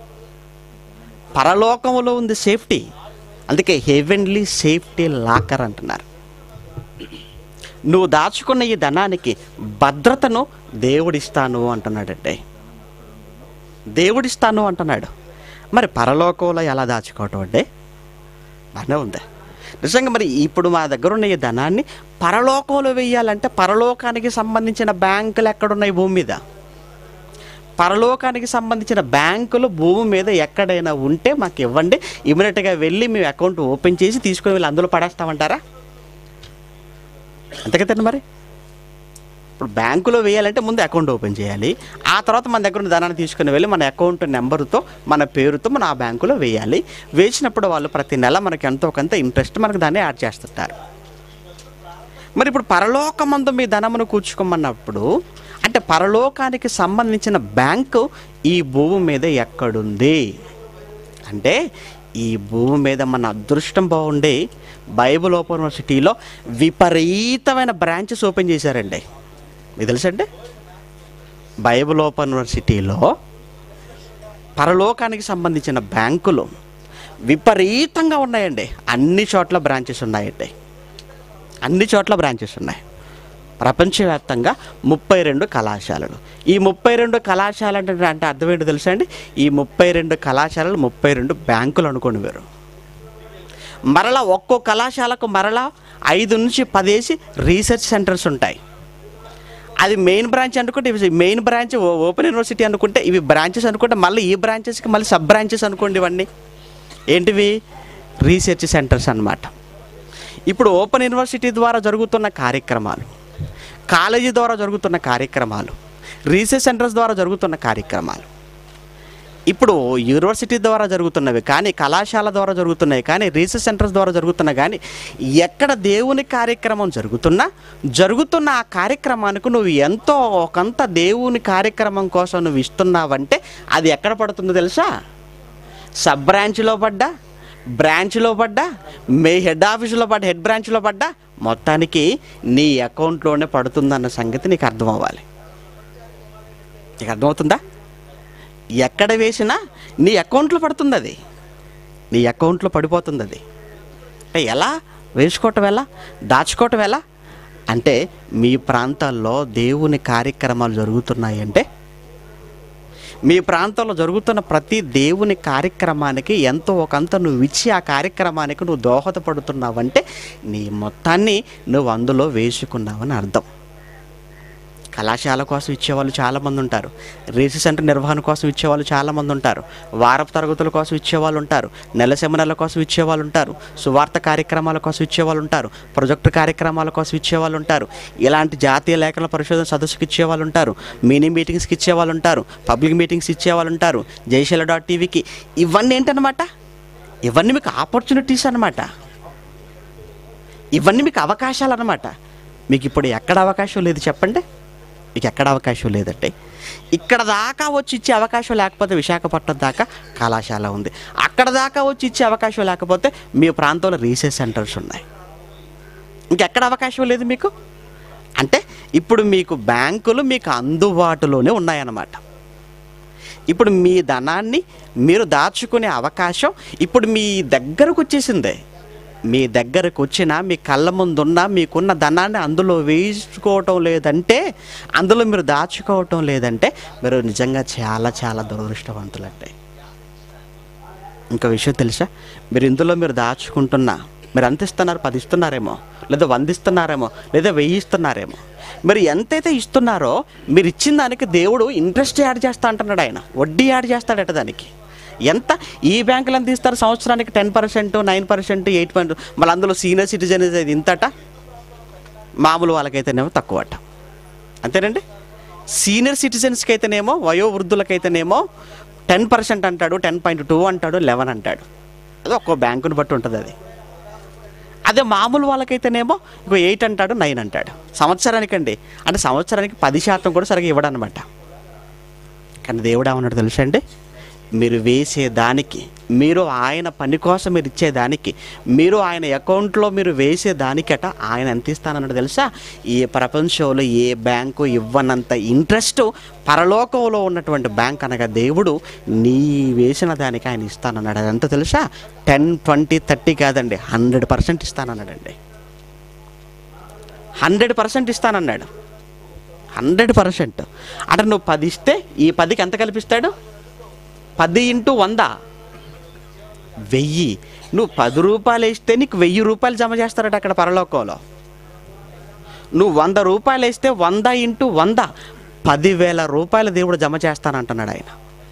పరలోకంలో ఉంది సేఫ్టీ అందుకే హెవెన్లీ సేఫ్టీ లాకర్ అంటున్నారు నువ్వు దాచుకున్న ఈ ధనానికి భద్రతను దేవుడిస్తాను అంటున్నాడండి దేవుడిస్తాను అంటున్నాడు మరి పరలోకంలో ఎలా దాచుకోవటం అండి బాగానే ఉంది నిజంగా మరి ఇప్పుడు మా దగ్గర ఉన్న ఈ ధనాన్ని పరలోకంలో వెయ్యాలంటే పరలోకానికి సంబంధించిన బ్యాంకులు ఎక్కడున్నాయి భూమి మీద పరలోకానికి సంబంధించిన బ్యాంకులు భూమి మీద ఎక్కడైనా ఉంటే మాకు ఇవ్వండి ఇమీడియట్గా వెళ్ళి మేము అకౌంట్ ఓపెన్ చేసి తీసుకొని వెళ్ళి అందులో పడేస్తామంటారా అంతే కదండి మరి ఇప్పుడు బ్యాంకులో వేయాలంటే ముందు అకౌంట్ ఓపెన్ చేయాలి ఆ తర్వాత మన దగ్గర ఉన్న ధనాన్ని తీసుకుని వెళ్ళి మన అకౌంట్ నెంబర్తో మన పేరుతో మన ఆ బ్యాంకులో వేయాలి వేసినప్పుడు వాళ్ళు ప్రతి నెల మనకి ఎంతో కొంత ఇంట్రెస్ట్ మనకు దాన్ని యాడ్ చేస్తుంటారు మరి ఇప్పుడు పరలోకమందు మీ ధనమును కూర్చుకోమన్నప్పుడు అంటే పరలోకానికి సంబంధించిన బ్యాంకు ఈ భూమి మీద ఎక్కడుంది అంటే ఈ భూమి మీద మన అదృష్టం బాగుండి బైబుల్ ఓపెన్ యూనివర్సిటీలో విపరీతమైన బ్రాంచెస్ ఓపెన్ చేశారండి మీకు తెలుసండి బైబుల్ ఓపెన్ యూనివర్సిటీలో పరలోకానికి సంబంధించిన బ్యాంకులు విపరీతంగా ఉన్నాయండి అన్ని చోట్ల బ్రాంచెస్ ఉన్నాయండి అన్ని చోట్ల బ్రాంచెస్ ఉన్నాయి ప్రపంచవ్యాప్తంగా ముప్పై రెండు కళాశాలలు ఈ ముప్పై రెండు కళాశాలలు అంటే అంటే అర్థం ఏంటో తెలుసా అండి ఈ ముప్పై రెండు కళాశాలలు ముప్పై రెండు బ్యాంకులు అనుకోండి మీరు మరలా ఒక్కో కళాశాలకు మరలా ఐదు నుంచి పదేసి రీసెర్చ్ సెంటర్స్ ఉంటాయి అది మెయిన్ బ్రాంచ్ అనుకుంటే ఇవి మెయిన్ బ్రాంచ్ ఓ- ఓపెన్ యూనివర్సిటీ అనుకుంటే ఇవి బ్రాంచెస్ అనుకుంటే మళ్ళీ ఈ బ్రాంచెస్కి మళ్ళీ సబ్ బ్రాంచెస్ అనుకోండి ఇవన్నీ ఏంటివి రీసెర్చ్ సెంటర్స్ అన్నమాట ఇప్పుడు ఓపెన్ యూనివర్సిటీ ద్వారా జరుగుతున్న కార్యక్రమాలు కాలేజీ ద్వారా జరుగుతున్న కార్యక్రమాలు రీసెర్చ్ సెంటర్స్ ద్వారా జరుగుతున్న కార్యక్రమాలు ఇప్పుడు యూనివర్సిటీ ద్వారా జరుగుతున్నవి కానీ కళాశాల ద్వారా జరుగుతున్నాయి కానీ రీసెర్చ్ సెంటర్స్ ద్వారా జరుగుతున్నాయి కానీ ఎక్కడ దేవుని కార్యక్రమం జరుగుతున్నా జరుగుతున్న ఆ కార్యక్రమానికి నువ్వు ఎంతో ఒకంత దేవుని కార్యక్రమం కోసం నువ్వు ఇస్తున్నావంటే అది ఎక్కడ పడుతుందో తెలుసా సబ్ బ్రాంచ్లో పడ్డా బ్రాంచ్లో పడ్డా మే హెడ్ ఆఫీసులో పడ్డా హెడ్ బ్రాంచ్లో పడ్డా మొత్తానికి నీ అకౌంట్లోనే పడుతుందన్న సంగతి నీకు అర్థం అవ్వాలి నీకు అర్థమవుతుందా ఎక్కడ వేసినా నీ అకౌంట్లో పడుతుంది అది నీ అకౌంట్లో పడిపోతుంది అది అంటే ఎలా వేసుకోవటం ఎలా దాచుకోవటం ఎలా అంటే మీ ప్రాంతాల్లో దేవుని కార్యక్రమాలు జరుగుతున్నాయి అంటే మీ ప్రాంతంలో జరుగుతున్న ప్రతి దేవుని కార్యక్రమానికి ఎంతో ఒకంత నువ్వు ఇచ్చి ఆ కార్యక్రమానికి నువ్వు దోహదపడుతున్నావంటే నీ మొత్తాన్ని నువ్వు అందులో వేసుకున్నావని అర్థం కళాశాల కోసం ఇచ్చేవాళ్ళు చాలామంది ఉంటారు రీసెర్చ్ సెంటర్ నిర్వహణ కోసం ఇచ్చేవాళ్ళు చాలామంది ఉంటారు వారపు తరగతుల కోసం ఇచ్చేవాళ్ళు ఉంటారు నెల సెమినార్ల కోసం ఇచ్చేవాళ్ళు ఉంటారు సువార్త కార్యక్రమాల కోసం ఇచ్చేవాళ్ళు ఉంటారు ప్రొజెక్ట్ కార్యక్రమాల కోసం ఇచ్చేవాళ్ళు ఉంటారు ఇలాంటి జాతీయ లేఖల పరిశోధన సదస్సుకి ఇచ్చేవాళ్ళు ఉంటారు మినీ మీటింగ్స్కి ఇచ్చేవాళ్ళు ఉంటారు పబ్లిక్ మీటింగ్స్ ఇచ్చేవాళ్ళు ఉంటారు జయశీల డాట్ టీవీకి ఇవన్నీ ఏంటన్నమాట ఇవన్నీ మీకు ఆపర్చునిటీస్ అన్నమాట ఇవన్నీ మీకు అవకాశాలు అన్నమాట మీకు ఇప్పుడు ఎక్కడ అవకాశం లేదు చెప్పండి మీకు ఎక్కడ అవకాశం లేదంటే ఇక్కడ దాకా వచ్చి ఇచ్చే అవకాశం లేకపోతే విశాఖపట్నం దాకా కళాశాల ఉంది అక్కడ దాకా వచ్చి ఇచ్చే అవకాశం లేకపోతే మీ ప్రాంతంలో రీసెర్చ్ సెంటర్స్ ఉన్నాయి ఇంకెక్కడ అవకాశం లేదు మీకు అంటే ఇప్పుడు మీకు బ్యాంకులు మీకు అందుబాటులోనే ఉన్నాయన్నమాట ఇప్పుడు మీ ధనాన్ని మీరు దాచుకునే అవకాశం ఇప్పుడు మీ దగ్గరకు వచ్చేసిందే మీ దగ్గరకు వచ్చిన మీ కళ్ళ ముందున్న మీకున్న ధనాన్ని అందులో వేసుకోవటం లేదంటే అందులో మీరు దాచుకోవటం లేదంటే మీరు నిజంగా చాలా చాలా దురదృష్టవంతులంటే ఇంకో విషయం తెలుసా మీరు ఇందులో మీరు దాచుకుంటున్నా మీరు ఎంత ఇస్తున్నారు పది ఇస్తున్నారేమో లేదా వంద ఇస్తున్నారేమో లేదా వెయ్యి ఇస్తున్నారేమో మీరు ఎంతైతే ఇస్తున్నారో మీరు ఇచ్చిన దానికి దేవుడు ఇంట్రెస్ట్ యాడ్ చేస్తా అంటున్నాడు ఆయన వడ్డీ యాడ్ చేస్తాడట దానికి ఎంత ఈ బ్యాంకులు ఎంత ఇస్తారు సంవత్సరానికి ten percent nine percent eight point మళ్ళీ అందులో సీనియర్ సిటిజన్ ఇది ఇంతట మామూలు వాళ్ళకైతేనేమో తక్కువ అట అంతేనండి సీనియర్ సిటిజన్స్కి అయితేనేమో వయోవృద్ధులకైతేనేమో టెన్ పర్సెంట్ అంటాడు టెన్ పాయింట్ టూ అంటాడు లెవెన్ అంటాడు అది ఒక్కో బ్యాంకుని బట్టి ఉంటుంది అది అదే మామూలు వాళ్ళకైతేనేమో ఇంకో ఎయిట్ అంటాడు నైన్ అంటాడు సంవత్సరానికండి అంటే సంవత్సరానికి పది శాతం కూడా సరిగ్గా ఇవ్వడనమాట కానీ దేవుడు ఏమన్నాడు తెలుసా అండి మీరు వేసే దానికి మీరు ఆయన పని కోసం మీరు ఇచ్చే దానికి మీరు ఆయన అకౌంట్లో మీరు వేసే దానికట ఆయన ఎంత ఇస్తానన్నాడు తెలుసా ఈ ప్రపంచంలో ఏ బ్యాంకు ఇవ్వనంత ఇంట్రెస్ట్ పరలోకంలో ఉన్నటువంటి బ్యాంక్ అనగా దేవుడు నీ వేసిన దానికి ఆయన ఇస్తానన్నాడు అది ఎంత తెలుసా టెన్ ట్వంటీ థర్టీ కాదండి హండ్రెడ్ పర్సెంట్ ఇస్తానన్నాడండి హండ్రెడ్ పర్సెంట్ ఇస్తానన్నాడు హండ్రెడ్ పర్సెంట్ అంటే నువ్వు పది ఇస్తే ఈ పదికి ఎంత కల్పిస్తాడు పది ఇంటూ వంద వెయ్యి నువ్వు పది రూపాయలు వేస్తే నీకు వెయ్యి రూపాయలు జమ చేస్తారట అక్కడ పరలోకంలో నువ్వు వంద రూపాయలు వేస్తే వంద ఇంటూ వంద పదివేల రూపాయలు దేవుడు జమ చేస్తానంటున్నాడు ఆయన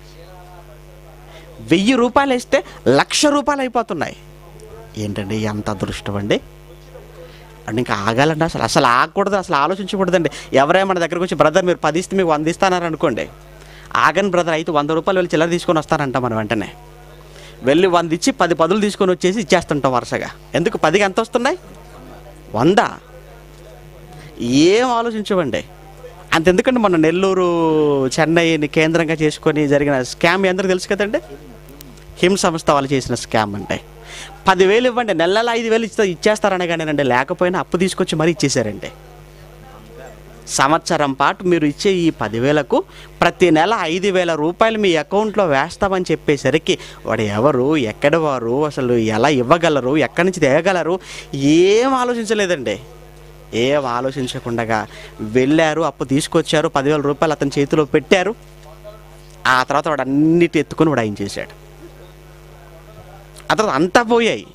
వెయ్యి రూపాయలు వేస్తే లక్ష రూపాయలు అయిపోతున్నాయి ఏంటండి ఎంత అదృష్టం అండి అంటే ఇంకా ఆగాలండి అసలు అసలు ఆగకూడదు అసలు ఆలోచించకూడదండి ఎవరైనా మన దగ్గరకు వచ్చి బ్రదర్ మీరు పది ఇస్తే మీకు వంద ఇస్తానారు అనుకోండి ఆగని బ్రదర్ అయితే వంద రూపాయలు వెళ్ళి చిల్లర తీసుకొని వస్తారంట మనం వెంటనే వెళ్ళి వంద ఇచ్చి పది పదులు తీసుకొని వచ్చేసి ఇచ్చేస్తుంటాం వరుసగా ఎందుకు పదికి ఎంత వస్తున్నాయి వంద ఏం ఆలోచించవండి అంతెందుకండి మన నెల్లూరు చెన్నైని కేంద్రంగా చేసుకొని జరిగిన స్కామ్ మీ అందరికీ తెలుసు కదండి హిమ్ సంస్థ వాళ్ళు చేసిన స్కామ్ అంటే పదివేలు ఇవ్వండి నెల నెల ఐదు వేలు ఇస్తే ఇచ్చేస్తారనగానేనండి లేకపోయినా అప్పు తీసుకొచ్చి మరీ ఇచ్చేసారండి సంవత్సరం పాటు మీరు ఇచ్చే ఈ పదివేలకు ప్రతి నెల ఐదు వేల రూపాయలు మీ అకౌంట్లో వేస్తామని చెప్పేసరికి వాడు ఎవరు ఎక్కడ వారు అసలు ఎలా ఇవ్వగలరు ఎక్కడి నుంచి తేగలరు ఏం ఆలోచించలేదండి ఏం ఆలోచించకుండా వెళ్ళారు అప్పు తీసుకొచ్చారు పదివేల రూపాయలు అతని చేతిలో పెట్టారు ఆ తర్వాత వాడు అన్నిటి ఎత్తుకొని వాడు ఆయన చేశాడు ఆ తర్వాత అంతా పోయాయి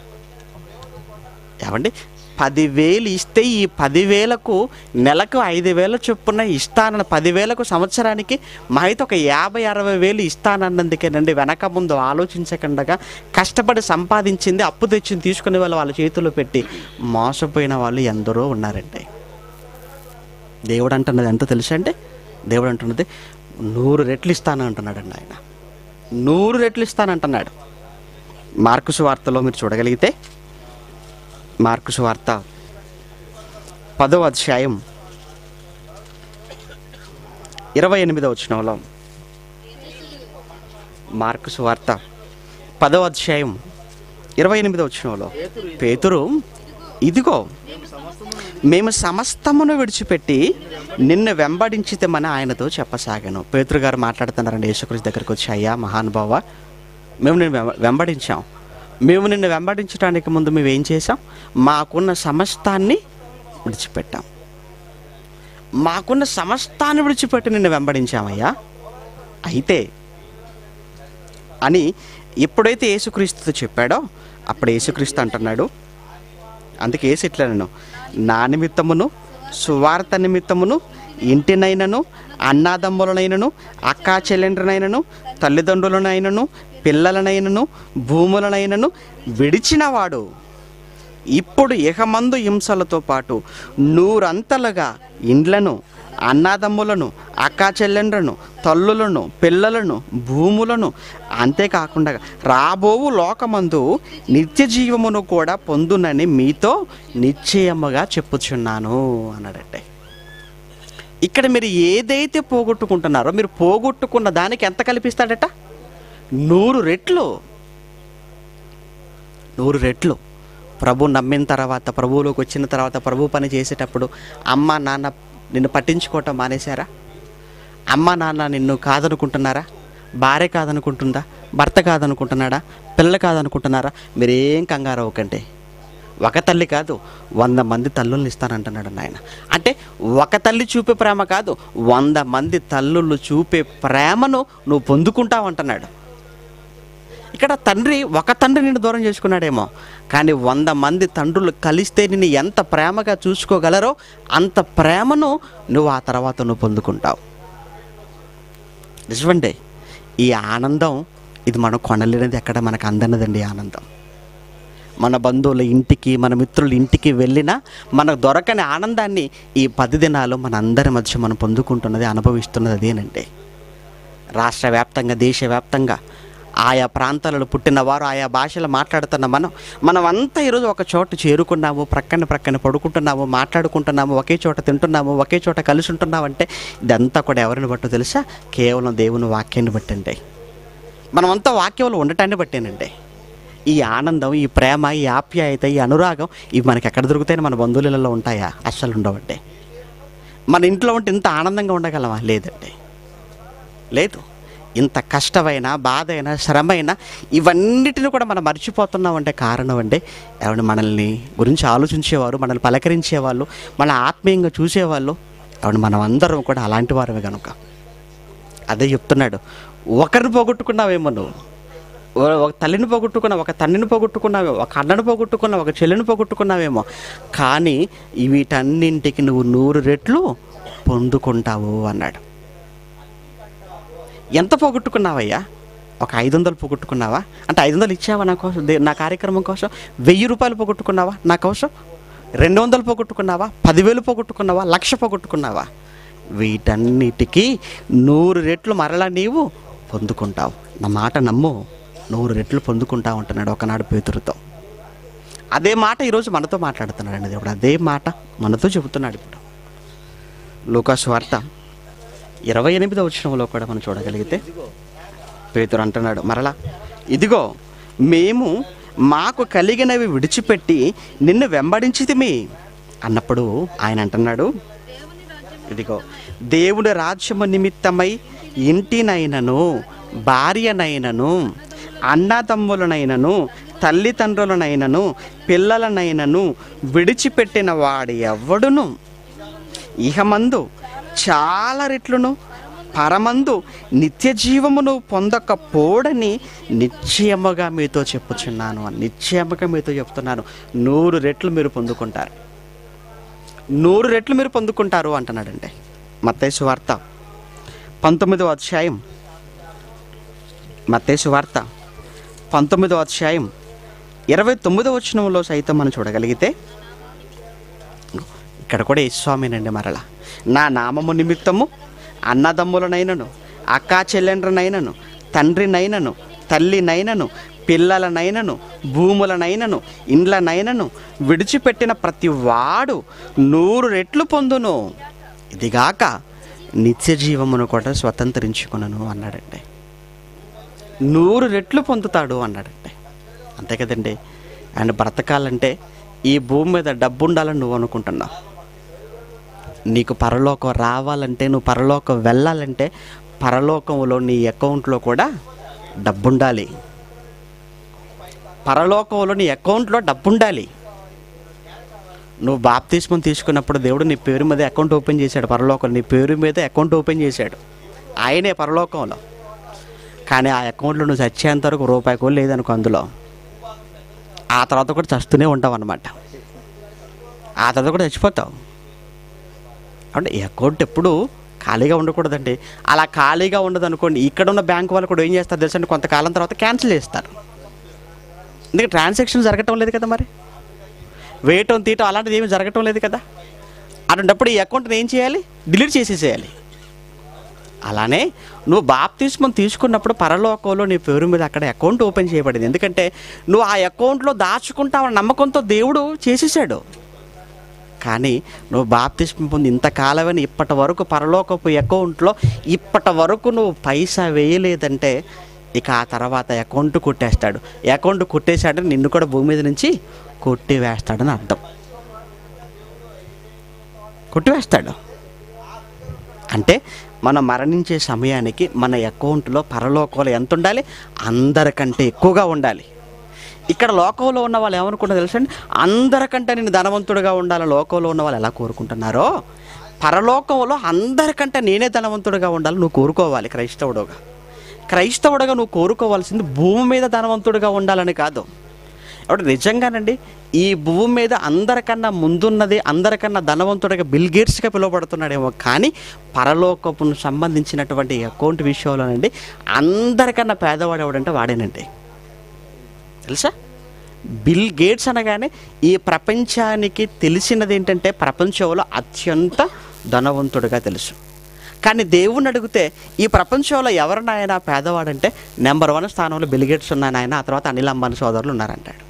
ఏమండి పదివేలు ఇస్తే ఈ పదివేలకు నెలకు ఐదు వేల చొప్పున ఇస్తానన్న పదివేలకు సంవత్సరానికి మా అయితే ఒక యాభై అరవై వేలు ఇస్తానన్నందుకేనండి వెనక ముందు ఆలోచించకుండా కష్టపడి సంపాదించింది అప్పు తెచ్చింది తీసుకునే వాళ్ళు వాళ్ళ చేతుల్లో పెట్టి మోసపోయిన వాళ్ళు ఎందరో ఉన్నారండి దేవుడు అంటున్నది ఎంత తెలుసా అంటే దేవుడు అంటున్నది నూరు రెట్లు ఇస్తాను అంటున్నాడండి ఆయన నూరు రెట్లు ఇస్తానంటున్నాడు మార్కుసు వార్తలో మీరు చూడగలిగితే మార్కుసు వార్త పదో అధ్యాయం ఇరవై ఎనిమిదో వచ్చినంలో మార్కుసు వార్త పదో అధ్యాయం ఇరవై ఎనిమిదో వచ్చినంలో పేతురు ఇదిగో మేము సమస్తమును విడిచిపెట్టి నిన్ను వెంబడించితేమని ఆయనతో చెప్పసాగాను పేతురు గారు మాట్లాడుతున్నారండి యేసుక్రీస్తు దగ్గరికి వచ్చి అయ్యా మహానుభావ మేము నిన్ను వెంబ- వెంబడించాం మేము నిన్ను వెంబడించడానికి ముందు మేము ఏం చేసాం మాకున్న సమస్తాన్ని విడిచిపెట్టాం మాకున్న సమస్తాన్ని విడిచిపెట్టి నిన్ను వెంబడించామయ్యా అయితే అని ఎప్పుడైతే యేసుక్రీస్తుతో చెప్పాడో అప్పుడు యేసుక్రీస్తు అంటున్నాడు అందుకే ఏసి ఇట్లా నేను నా నిమిత్తమును సువార్త నిమిత్తమును ఇంటినైనను అన్నాదమ్ములనైనను అక్కా చెల్లెండ్రనైనను తల్లిదండ్రులనైనను పిల్లలనైనను భూములనైనను విడిచినవాడు ఇప్పుడు ఇహమందు హింసలతో పాటు నూరంతలుగా ఇండ్లను అన్నాదమ్ములను అక్కా చెల్లెండ్రను తల్లులను పిల్లలను భూములను అంతేకాకుండా రాబోవు లోకమందు నిత్య జీవమును కూడా పొందునని మీతో నిశ్చయముగా చెప్పుచున్నాను అన్నాడంటే ఇక్కడ మీరు ఏదైతే పోగొట్టుకుంటున్నారో మీరు పోగొట్టుకున్న దానికి ఎంత కల్పిస్తాడట నూరు రెట్లు నూరు రెట్లు ప్రభు నమ్మిన తర్వాత ప్రభువులోకి వచ్చిన తర్వాత ప్రభు పని చేసేటప్పుడు అమ్మ నాన్న నిన్ను పట్టించుకోవటం మానేశారా అమ్మ నాన్న నిన్ను కాదనుకుంటున్నారా భార్య కాదనుకుంటుందా భర్త కాదనుకుంటున్నాడా పిల్ల కాదనుకుంటున్నారా మీరేం కంగారు అవ్వకండి ఒక తల్లి కాదు వంద మంది తల్లుల్ని ఇస్తానంటున్నాడు నాయన అంటే ఒక తల్లి చూపే ప్రేమ కాదు వంద మంది తల్లుళ్ళు చూపే ప్రేమను నువ్వు పొందుకుంటావు అంటున్నాడు ఇక్కడ తండ్రి ఒక తండ్రి నిన్ను దూరం చేసుకున్నాడేమో కానీ వంద మంది తండ్రులు కలిస్తే నిన్ను ఎంత ప్రేమగా చూసుకోగలరో అంత ప్రేమను నువ్వు ఆ తర్వాత నువ్వు పొందుకుంటావు నిజమండి ఈ ఆనందం ఇది మనం కొనలేనిది ఎక్కడ మనకు అందనదండి ఈ ఆనందం మన బంధువుల ఇంటికి మన మిత్రుల ఇంటికి వెళ్ళినా మనకు దొరకని ఆనందాన్ని ఈ పది దినాలు మన అందరి మధ్య మనం పొందుకుంటున్నది అనుభవిస్తున్నది అదేనండి రాష్ట్ర వ్యాప్తంగా దేశవ్యాప్తంగా ఆయా ప్రాంతాలలో పుట్టినవారు ఆయా భాషలు మాట్లాడుతున్న మనం మనం అంతా ఈరోజు ఒక చోట చేరుకున్నాము ప్రక్కన ప్రక్కన పడుకుంటున్నాము మాట్లాడుకుంటున్నాము ఒకే చోట తింటున్నాము ఒకే చోట కలిసి ఉంటున్నాము అంటే ఇదంతా కూడా ఎవరిని బట్టో తెలుసా కేవలం దేవుని వాక్యాన్ని బట్టండి మనమంతా వాక్యంలో ఉండటాన్ని బట్టేనండి ఈ ఆనందం ఈ ప్రేమ ఈ ఆప్యాయత ఈ అనురాగం ఇవి మనకి ఎక్కడ దొరుకుతాయని మన బంధువులలో ఉంటాయా అస్సలు ఉండవండి మన ఇంట్లో ఉంటే ఇంత ఆనందంగా ఉండగలమా లేదండి లేదు ఇంత కష్టమైన బాధ అయినా శ్రమైన ఇవన్నిటిని కూడా మనం మర్చిపోతున్నామంటే కారణం అంటే ఎవరిని మనల్ని గురించి ఆలోచించేవారు మనల్ని పలకరించేవాళ్ళు మన ఆత్మీయంగా చూసేవాళ్ళు ఎవరిని మనం అందరం కూడా అలాంటి వారమే కనుక అదే చెప్తున్నాడు ఒకరిని పోగొట్టుకున్నావేమో నువ్వు ఓ- ఒక తల్లిని పోగొట్టుకున్నావు ఒక తండ్రిని పోగొట్టుకున్నావేమో ఒక అన్నను పోగొట్టుకున్నావు ఒక చెల్లిని పోగొట్టుకున్నావేమో కానీ ఈ వీటన్నింటికి నువ్వు నూరు రెట్లు పొందుకుంటావు అన్నాడు ఎంత పోగొట్టుకున్నావయ్యా ఒక ఐదు వందలు పోగొట్టుకున్నావా అంటే ఐదు వందలు ఇచ్చావా నా కోసం దే- నా కార్యక్రమం కోసం వెయ్యి రూపాయలు పోగొట్టుకున్నావా నా కోసం రెండు వందలు పోగొట్టుకున్నావా పదివేలు పోగొట్టుకున్నావా లక్ష పోగొట్టుకున్నావా వీటన్నిటికీ నూరు రెట్లు మరలా నీవు పొందుకుంటావు నా మాట నమ్ము నూరు రెట్లు పొందుకుంటావు అంటున్నాడు ఒకనాడు పేతురుతో అదే మాట ఈరోజు మనతో మాట్లాడుతున్నాడు దేవుడు అదే మాట మనతో చెబుతున్నాడు ఇప్పుడు లూకాసు వార్త ఇరవై ఎనిమిదో వచ్చినంలో కూడా మనం చూడగలిగితే పేతురు అంటున్నాడు మరలా ఇదిగో మేము మాకు కలిగినవి విడిచిపెట్టి నిన్ను వెంబడించితిమి అన్నప్పుడు ఆయన అంటున్నాడు ఇదిగో దేవుని రాజ్యము నిమిత్తమై ఇంటినైనను భార్యనైనను అన్నదమ్ములనైనను తల్లిదండ్రులనైనను పిల్లలనైనను విడిచిపెట్టిన వాడు ఎవడును ఇహమందు చాలా రెట్లును పరమందు నిత్య జీవమును పొందకపోడని నిశ్చయముగా మీతో చెప్పుచున్నాను నిశ్చయముగా మీతో చెప్తున్నాను నూరు రెట్లు మీరు పొందుకుంటారు నూరు రెట్లు మీరు పొందుకుంటారు అంటున్నాడండి మత్తేసు వార్త పంతొమ్మిదవ అధ్యాయం మత్తేసు వార్త పంతొమ్మిదవ అధ్యాయం ఇరవై తొమ్మిదవ వచనంలో సైతం మనం చూడగలిగితే ఇక్కడ కూడా యేస్వామినండి మరల నా నామము నిమిత్తము అన్నదమ్ములనైనను అక్కా చెల్లెండ్రనైనను తండ్రినైనను తల్లినైనను పిల్లలనైనను భూములనైనను ఇండ్లనైనను విడిచిపెట్టిన ప్రతి వాడు నూరు రెట్లు పొందును ఇదిగాక నిత్య జీవమును కూడా స్వతంత్రించుకునను అన్నాడండి నూరు రెట్లు పొందుతాడు అన్నాడండి అంతే కదండి ఆయన బ్రతకాలంటే ఈ భూమి మీద డబ్బు ఉండాలని నువ్వు అనుకుంటున్నావు నీకు పరలోకం రావాలంటే నువ్వు పరలోకం వెళ్ళాలంటే పరలోకంలో నీ అకౌంట్లో కూడా డబ్బు ఉండాలి పరలోకంలో నీ అకౌంట్లో డబ్బు ఉండాలి నువ్వు బాప్తిస్మం తీసుకున్నప్పుడు దేవుడు నీ పేరు మీద అకౌంట్ ఓపెన్ చేశాడు పరలోకం నీ పేరు మీద అకౌంట్ ఓపెన్ చేశాడు ఆయనే పరలోకంలో కానీ ఆ అకౌంట్లో నువ్వు చచ్చేంత వరకు రూపాయి కూడా లేదనుకో అందులో ఆ తర్వాత కూడా చస్తూనే ఉంటావు అనమాట ఆ తర్వాత కూడా చచ్చిపోతావు అంటే ఈ అకౌంట్ ఎప్పుడు ఖాళీగా ఉండకూడదండి అలా ఖాళీగా ఉండదు అనుకోండి ఇక్కడ ఉన్న బ్యాంక్ వాళ్ళు కూడా ఏం చేస్తారు తెలుసండి కొంతకాలం తర్వాత క్యాన్సిల్ చేస్తారు ఎందుకంటే ట్రాన్సాక్షన్ జరగటం లేదు కదా మరి వేయటం తీయటం అలాంటిది ఏమీ జరగటం లేదు కదా అటువంటిప్పుడు ఈ అకౌంట్ని ఏం చేయాలి డిలీట్ చేసేసేయాలి అలానే నువ్వు బాప్తిస్మం తీసుకున్నప్పుడు పరలోకంలో నీ పేరు మీద అక్కడ అకౌంట్ ఓపెన్ చేయబడింది ఎందుకంటే నువ్వు ఆ అకౌంట్లో దాచుకుంటావన్న నమ్మకంతో దేవుడు చేసేసాడు కానీ నువ్వు బాప్తిస్మం పొంది ఇంతకాలమని ఇప్పటి వరకు పరలోకపు అకౌంట్లో ఇప్పటి వరకు నువ్వు పైసా వేయలేదంటే ఇక ఆ తర్వాత అకౌంట్ కొట్టేస్తాడు అకౌంట్ కొట్టేశాడని నిన్ను కూడా భూమి మీద నుంచి కొట్టివేస్తాడని అర్థం కొట్టివేస్తాడు అంటే మనం మరణించే సమయానికి మన అకౌంట్లో పరలోకంలో ఎంత ఉండాలి అందరికంటే ఎక్కువగా ఉండాలి ఇక్కడ లోకంలో ఉన్న వాళ్ళు ఏమనుకుంటారో తెలుసండి అందరికంటే నేను ధనవంతుడిగా ఉండాలి లోకంలో ఉన్న వాళ్ళు ఎలా కోరుకుంటున్నారో పరలోకంలో అందరికంటే నేనే ధనవంతుడిగా ఉండాలి నువ్వు కోరుకోవాలి క్రైస్తవుడుగా క్రైస్తవుడుగా నువ్వు కోరుకోవాల్సింది భూమి మీద ధనవంతుడిగా ఉండాలని కాదు కాబట్టి నిజంగానండి ఈ భూమి మీద అందరికన్నా ముందున్నది అందరికన్నా ధనవంతుడిగా బిల్ గేట్స్గా పిలువబడుతున్నాడేమో కానీ పరలోకపు సంబంధించినటువంటి అకౌంట్ విషయంలోనండి అందరికన్నా పేదవాడు ఎవడంటే వాడేనండి తెలుసా బిల్ గేట్స్ అనగానే ఈ ప్రపంచానికి తెలిసినది ఏంటంటే ప్రపంచంలో అత్యంత ధనవంతుడిగా తెలుసు కానీ దేవుణ్ణి అడిగితే ఈ ప్రపంచంలో ఎవరు నాయన పేదవాడంటే నెంబర్ వన్ స్థానంలో బిల్ గేట్స్ ఉన్నాయి నాయన ఆ తర్వాత అనిల్ అంబానీ సోదరులు ఉన్నారంటాడు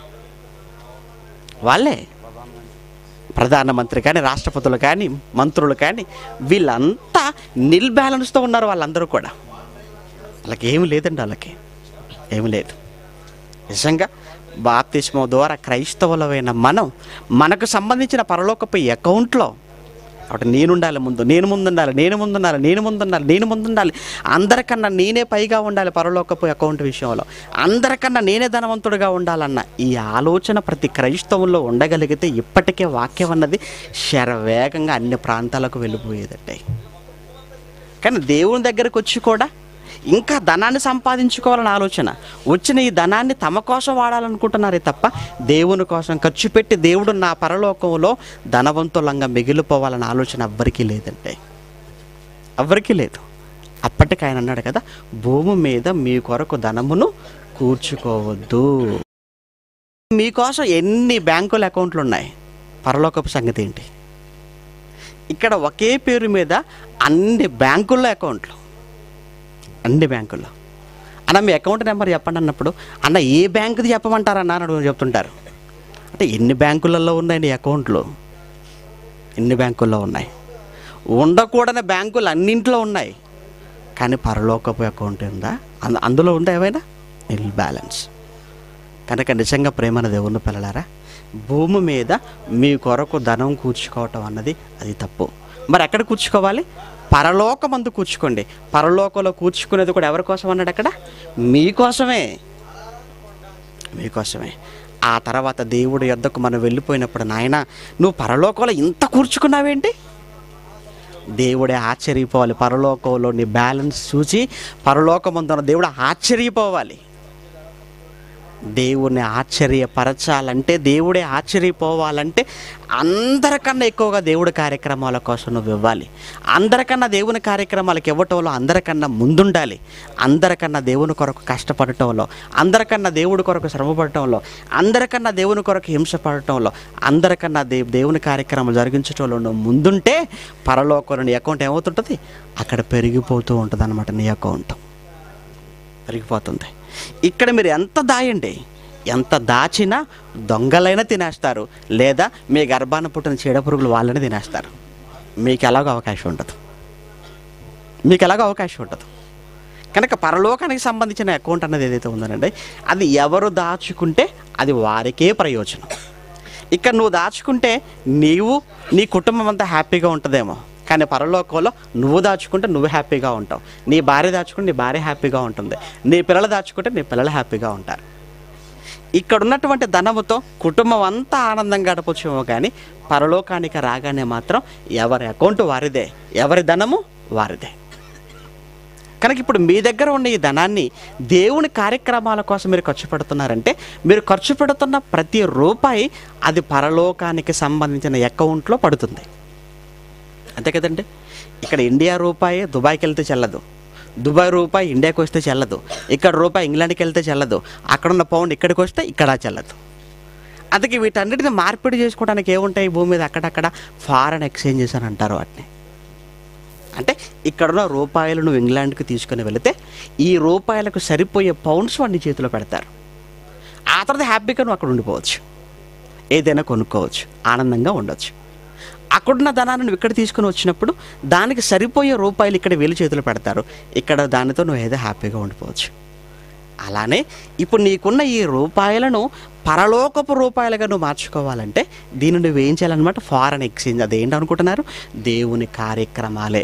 వాళ్ళే ప్రధానమంత్రి కానీ రాష్ట్రపతులు కానీ మంత్రులు కానీ వీళ్ళంతా నిల్ బ్యాలెన్స్తో ఉన్నారు వాళ్ళందరూ కూడా వాళ్ళకి ఏమి లేదండి వాళ్ళకి ఏమి లేదు నిజంగా బాప్తిస్మం ద్వారా క్రైస్తవులమైన మనం మనకు సంబంధించిన పరలోకపు అకౌంట్లో కాబట్టి నేనుండాలి ముందు నేను ముందుండాలి నేను ముందుండాలి నేను ముందుండాలి నేను ముందుండాలి అందరికన్నా నేనే పైగా ఉండాలి పరలోకపు అకౌంట్ విషయంలో అందరికన్నా నేనే ధనవంతుడిగా ఉండాలన్న ఈ ఆలోచన ప్రతి క్రైస్తవుల్లో ఉండగలిగితే ఇప్పటికే వాక్యం అన్నది శరవేగంగా అన్ని ప్రాంతాలకు వెళ్ళిపోయేదండి కానీ దేవుని దగ్గరకు వచ్చి కూడా ఇంకా ధనాన్ని సంపాదించుకోవాలని ఆలోచన వచ్చిన ఈ ధనాన్ని తమ కోసం వాడాలనుకుంటున్నారే తప్ప దేవుని కోసం ఖర్చు పెట్టి దేవుడు నా పరలోకంలో ధనవంతులంగా మిగిలిపోవాలన్న ఆలోచన ఎవ్వరికీ లేదంటే ఎవ్వరికీ లేదు అప్పటికి ఆయన అన్నాడు కదా భూమి మీద మీ కొరకు ధనమును కూర్చుకోవద్దు మీకోసం ఎన్ని బ్యాంకుల అకౌంట్లు ఉన్నాయి పరలోకపు సంగతి ఏంటి ఇక్కడ ఒకే పేరు మీద అన్ని బ్యాంకుల్లో అకౌంట్లు అన్ని బ్యాంకుల్లో అన్న మీ అకౌంట్ నెంబర్ చెప్పండి అన్నప్పుడు అన్న ఏ బ్యాంకుది చెప్పమంటారన్న అని అడుగు చెప్తుంటారు అంటే ఎన్ని బ్యాంకులలో ఉన్నాయి నీ అకౌంట్లు ఎన్ని బ్యాంకుల్లో ఉన్నాయి ఉండకూడని బ్యాంకులు అన్నింట్లో ఉన్నాయి కానీ పరలోకపు అకౌంట్ ఉందా అంద అందులో ఉందా ఏమైనా నిల్ బ్యాలెన్స్ కనుక నిజంగా ప్రేమన దేవుని పిల్లలారా భూమి మీద మీ కొరకు ధనం కూర్చుకోవటం అన్నది అది తప్పు మరి ఎక్కడ కూర్చుకోవాలి పరలోకమందు కూర్చుకోండి పరలోకంలో కూర్చుకునేది కూడా ఎవరి కోసం అన్నాడు అక్కడ మీకోసమే మీకోసమే ఆ తర్వాత దేవుడి యొద్దకు మనం వెళ్ళిపోయినప్పుడు నాయన నువ్వు పరలోకంలో ఇంత కూర్చుకున్నావేంటి దేవుడే ఆశ్చర్యపోవాలి పరలోకంలో నీ బ్యాలెన్స్ చూసి పరలోకమందున దేవుడు ఆశ్చర్యపోవాలి దేవుణ్ణి ఆశ్చర్యపరచాలంటే దేవుడే ఆశ్చర్యపోవాలంటే అందరికన్నా ఎక్కువగా దేవుడి కార్యక్రమాల కోసం నువ్వు ఇవ్వాలి అందరికన్నా దేవుని కార్యక్రమాలకు ఇవ్వటంలో అందరికన్నా ముందుండాలి అందరికన్నా దేవుని కొరకు కష్టపడటంలో అందరికన్నా దేవుడి కొరకు శ్రమపడటంలో అందరికన్నా దేవుని కొరకు హింస పడటంలో అందరికన్నా దే దేవుని కార్యక్రమాలు జరిగించటంలో నువ్వు ముందుంటే పరలోకంలో నీ అకౌంట్ ఏమవుతుంటుంది అక్కడ పెరిగిపోతూ ఉంటుంది అనమాట నీ అకౌంట్ పెరిగిపోతుంది ఇక్కడ మీరు ఎంత దాయండి ఎంత దాచినా దొంగలైనా తినేస్తారు లేదా మీ గర్భాన పుట్టిన చీడ పురుగులు వాళ్ళని తినేస్తారు మీకు ఎలాగో అవకాశం ఉండదు మీకు ఎలాగో అవకాశం ఉండదు కనుక పరలోకానికి సంబంధించిన అకౌంట్ అన్నది ఏదైతే ఉందనండి అది ఎవరు దాచుకుంటే అది వారికే ప్రయోజనం ఇక్కడ నువ్వు దాచుకుంటే నీవు నీ కుటుంబం అంతా హ్యాపీగా ఉంటుందేమో కానీ పరలోకంలో నువ్వు దాచుకుంటే నువ్వు హ్యాపీగా ఉంటావు నీ భార్య దాచుకుంటే నీ భార్య హ్యాపీగా ఉంటుంది నీ పిల్లలు దాచుకుంటే నీ పిల్లలు హ్యాపీగా ఉంటారు ఇక్కడ ఉన్నటువంటి ధనముతో కుటుంబం అంతా ఆనందంగా గడపచ్చేమో కానీ పరలోకానికి రాగానే మాత్రం ఎవరి అకౌంట్ వారిదే ఎవరి ధనము వారిదే కనుక ఇప్పుడు మీ దగ్గర ఉన్న ఈ ధనాన్ని దేవుని కార్యక్రమాల కోసం మీరు ఖర్చు పెడుతున్నారంటే మీరు ఖర్చు పెడుతున్న ప్రతి రూపాయి అది పరలోకానికి సంబంధించిన అకౌంట్లో పడుతుంది అంతే కదండి ఇక్కడ ఇండియా రూపాయి దుబాయ్కి వెళ్తే చెల్లదు దుబాయ్ రూపాయి ఇండియాకి వస్తే చెల్లదు ఇక్కడ రూపాయి ఇంగ్లాండ్కి వెళ్తే చెల్లదు అక్కడున్న పౌండ్ ఇక్కడికి వస్తే ఇక్కడ చెల్లదు అందుకే వీటన్నిటిని మార్పిడి చేసుకోవడానికి ఏముంటాయి భూమి మీద అక్కడక్కడ ఫారెన్ ఎక్స్చేంజెస్ అని అంటారు వాటిని అంటే ఇక్కడున్న రూపాయలు నువ్వు ఇంగ్లాండ్కి తీసుకుని వెళితే ఈ రూపాయలకు సరిపోయే పౌండ్స్ వాడిని చేతిలో పెడతారు ఆ తర్వాత హ్యాపీగా నువ్వు అక్కడ ఉండిపోవచ్చు ఏదైనా కొనుక్కోవచ్చు ఆనందంగా ఉండొచ్చు అక్కడున్న ధనాన్ని నువ్వు ఇక్కడ తీసుకుని వచ్చినప్పుడు దానికి సరిపోయే రూపాయలు ఇక్కడ వీళ్ళు చేతిలో పెడతారు ఇక్కడ దానితో నువ్వు ఏదో హ్యాపీగా ఉండిపోవచ్చు అలానే ఇప్పుడు నీకున్న ఈ రూపాయలను పరలోకపు రూపాయలుగా నువ్వు మార్చుకోవాలంటే దీన్ని నువ్వు ఏం చేయాలన్నమాట ఫారెన్ ఎక్స్చేంజ్ అదేంటి అనుకుంటున్నారు దేవుని కార్యక్రమాలే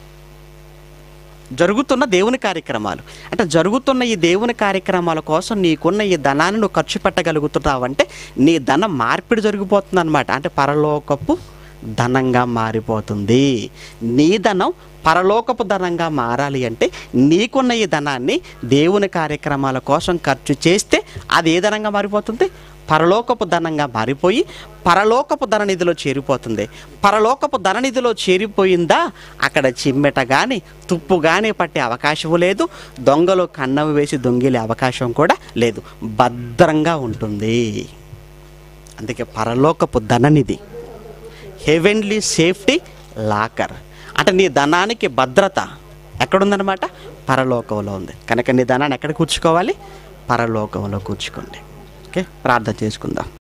జరుగుతున్న దేవుని కార్యక్రమాలు అంటే జరుగుతున్న ఈ దేవుని కార్యక్రమాల కోసం నీకున్న ఈ ధనాన్ని నువ్వు ఖర్చు పెట్టగలుగుతున్నావంటే నీ ధనం మార్పిడి జరిగిపోతుంది అనమాట అంటే పరలోకపు ధనంగా మారిపోతుంది నీ ధనం పరలోకపు ధనంగా మారాలి అంటే నీకున్న ఈ ధనాన్ని దేవుని కార్యక్రమాల కోసం ఖర్చు చేస్తే అది ఏ ధనంగా మారిపోతుంది పరలోకపు ధనంగా మారిపోయి పరలోకపు ధననిధిలో చేరిపోతుంది పరలోకపు ధననిధిలో చేరిపోయిందా అక్కడ చిమ్మెట కానీ తుప్పు కానీ పట్టే అవకాశం లేదు దొంగలు కన్నవి వేసి దొంగిలే అవకాశం కూడా లేదు భద్రంగా ఉంటుంది అందుకే పరలోకపు ధననిధి హెవెన్లీ సేఫ్టీ లాకర్ అంటే నీ ధనానికి భద్రత ఎక్కడుందనమాట పరలోకంలో ఉంది కనుక నీ ధనాన్ని ఎక్కడ కూర్చుకోవాలి పరలోకంలో కూర్చుకోండి ఓకే ప్రార్థన చేసుకుందాం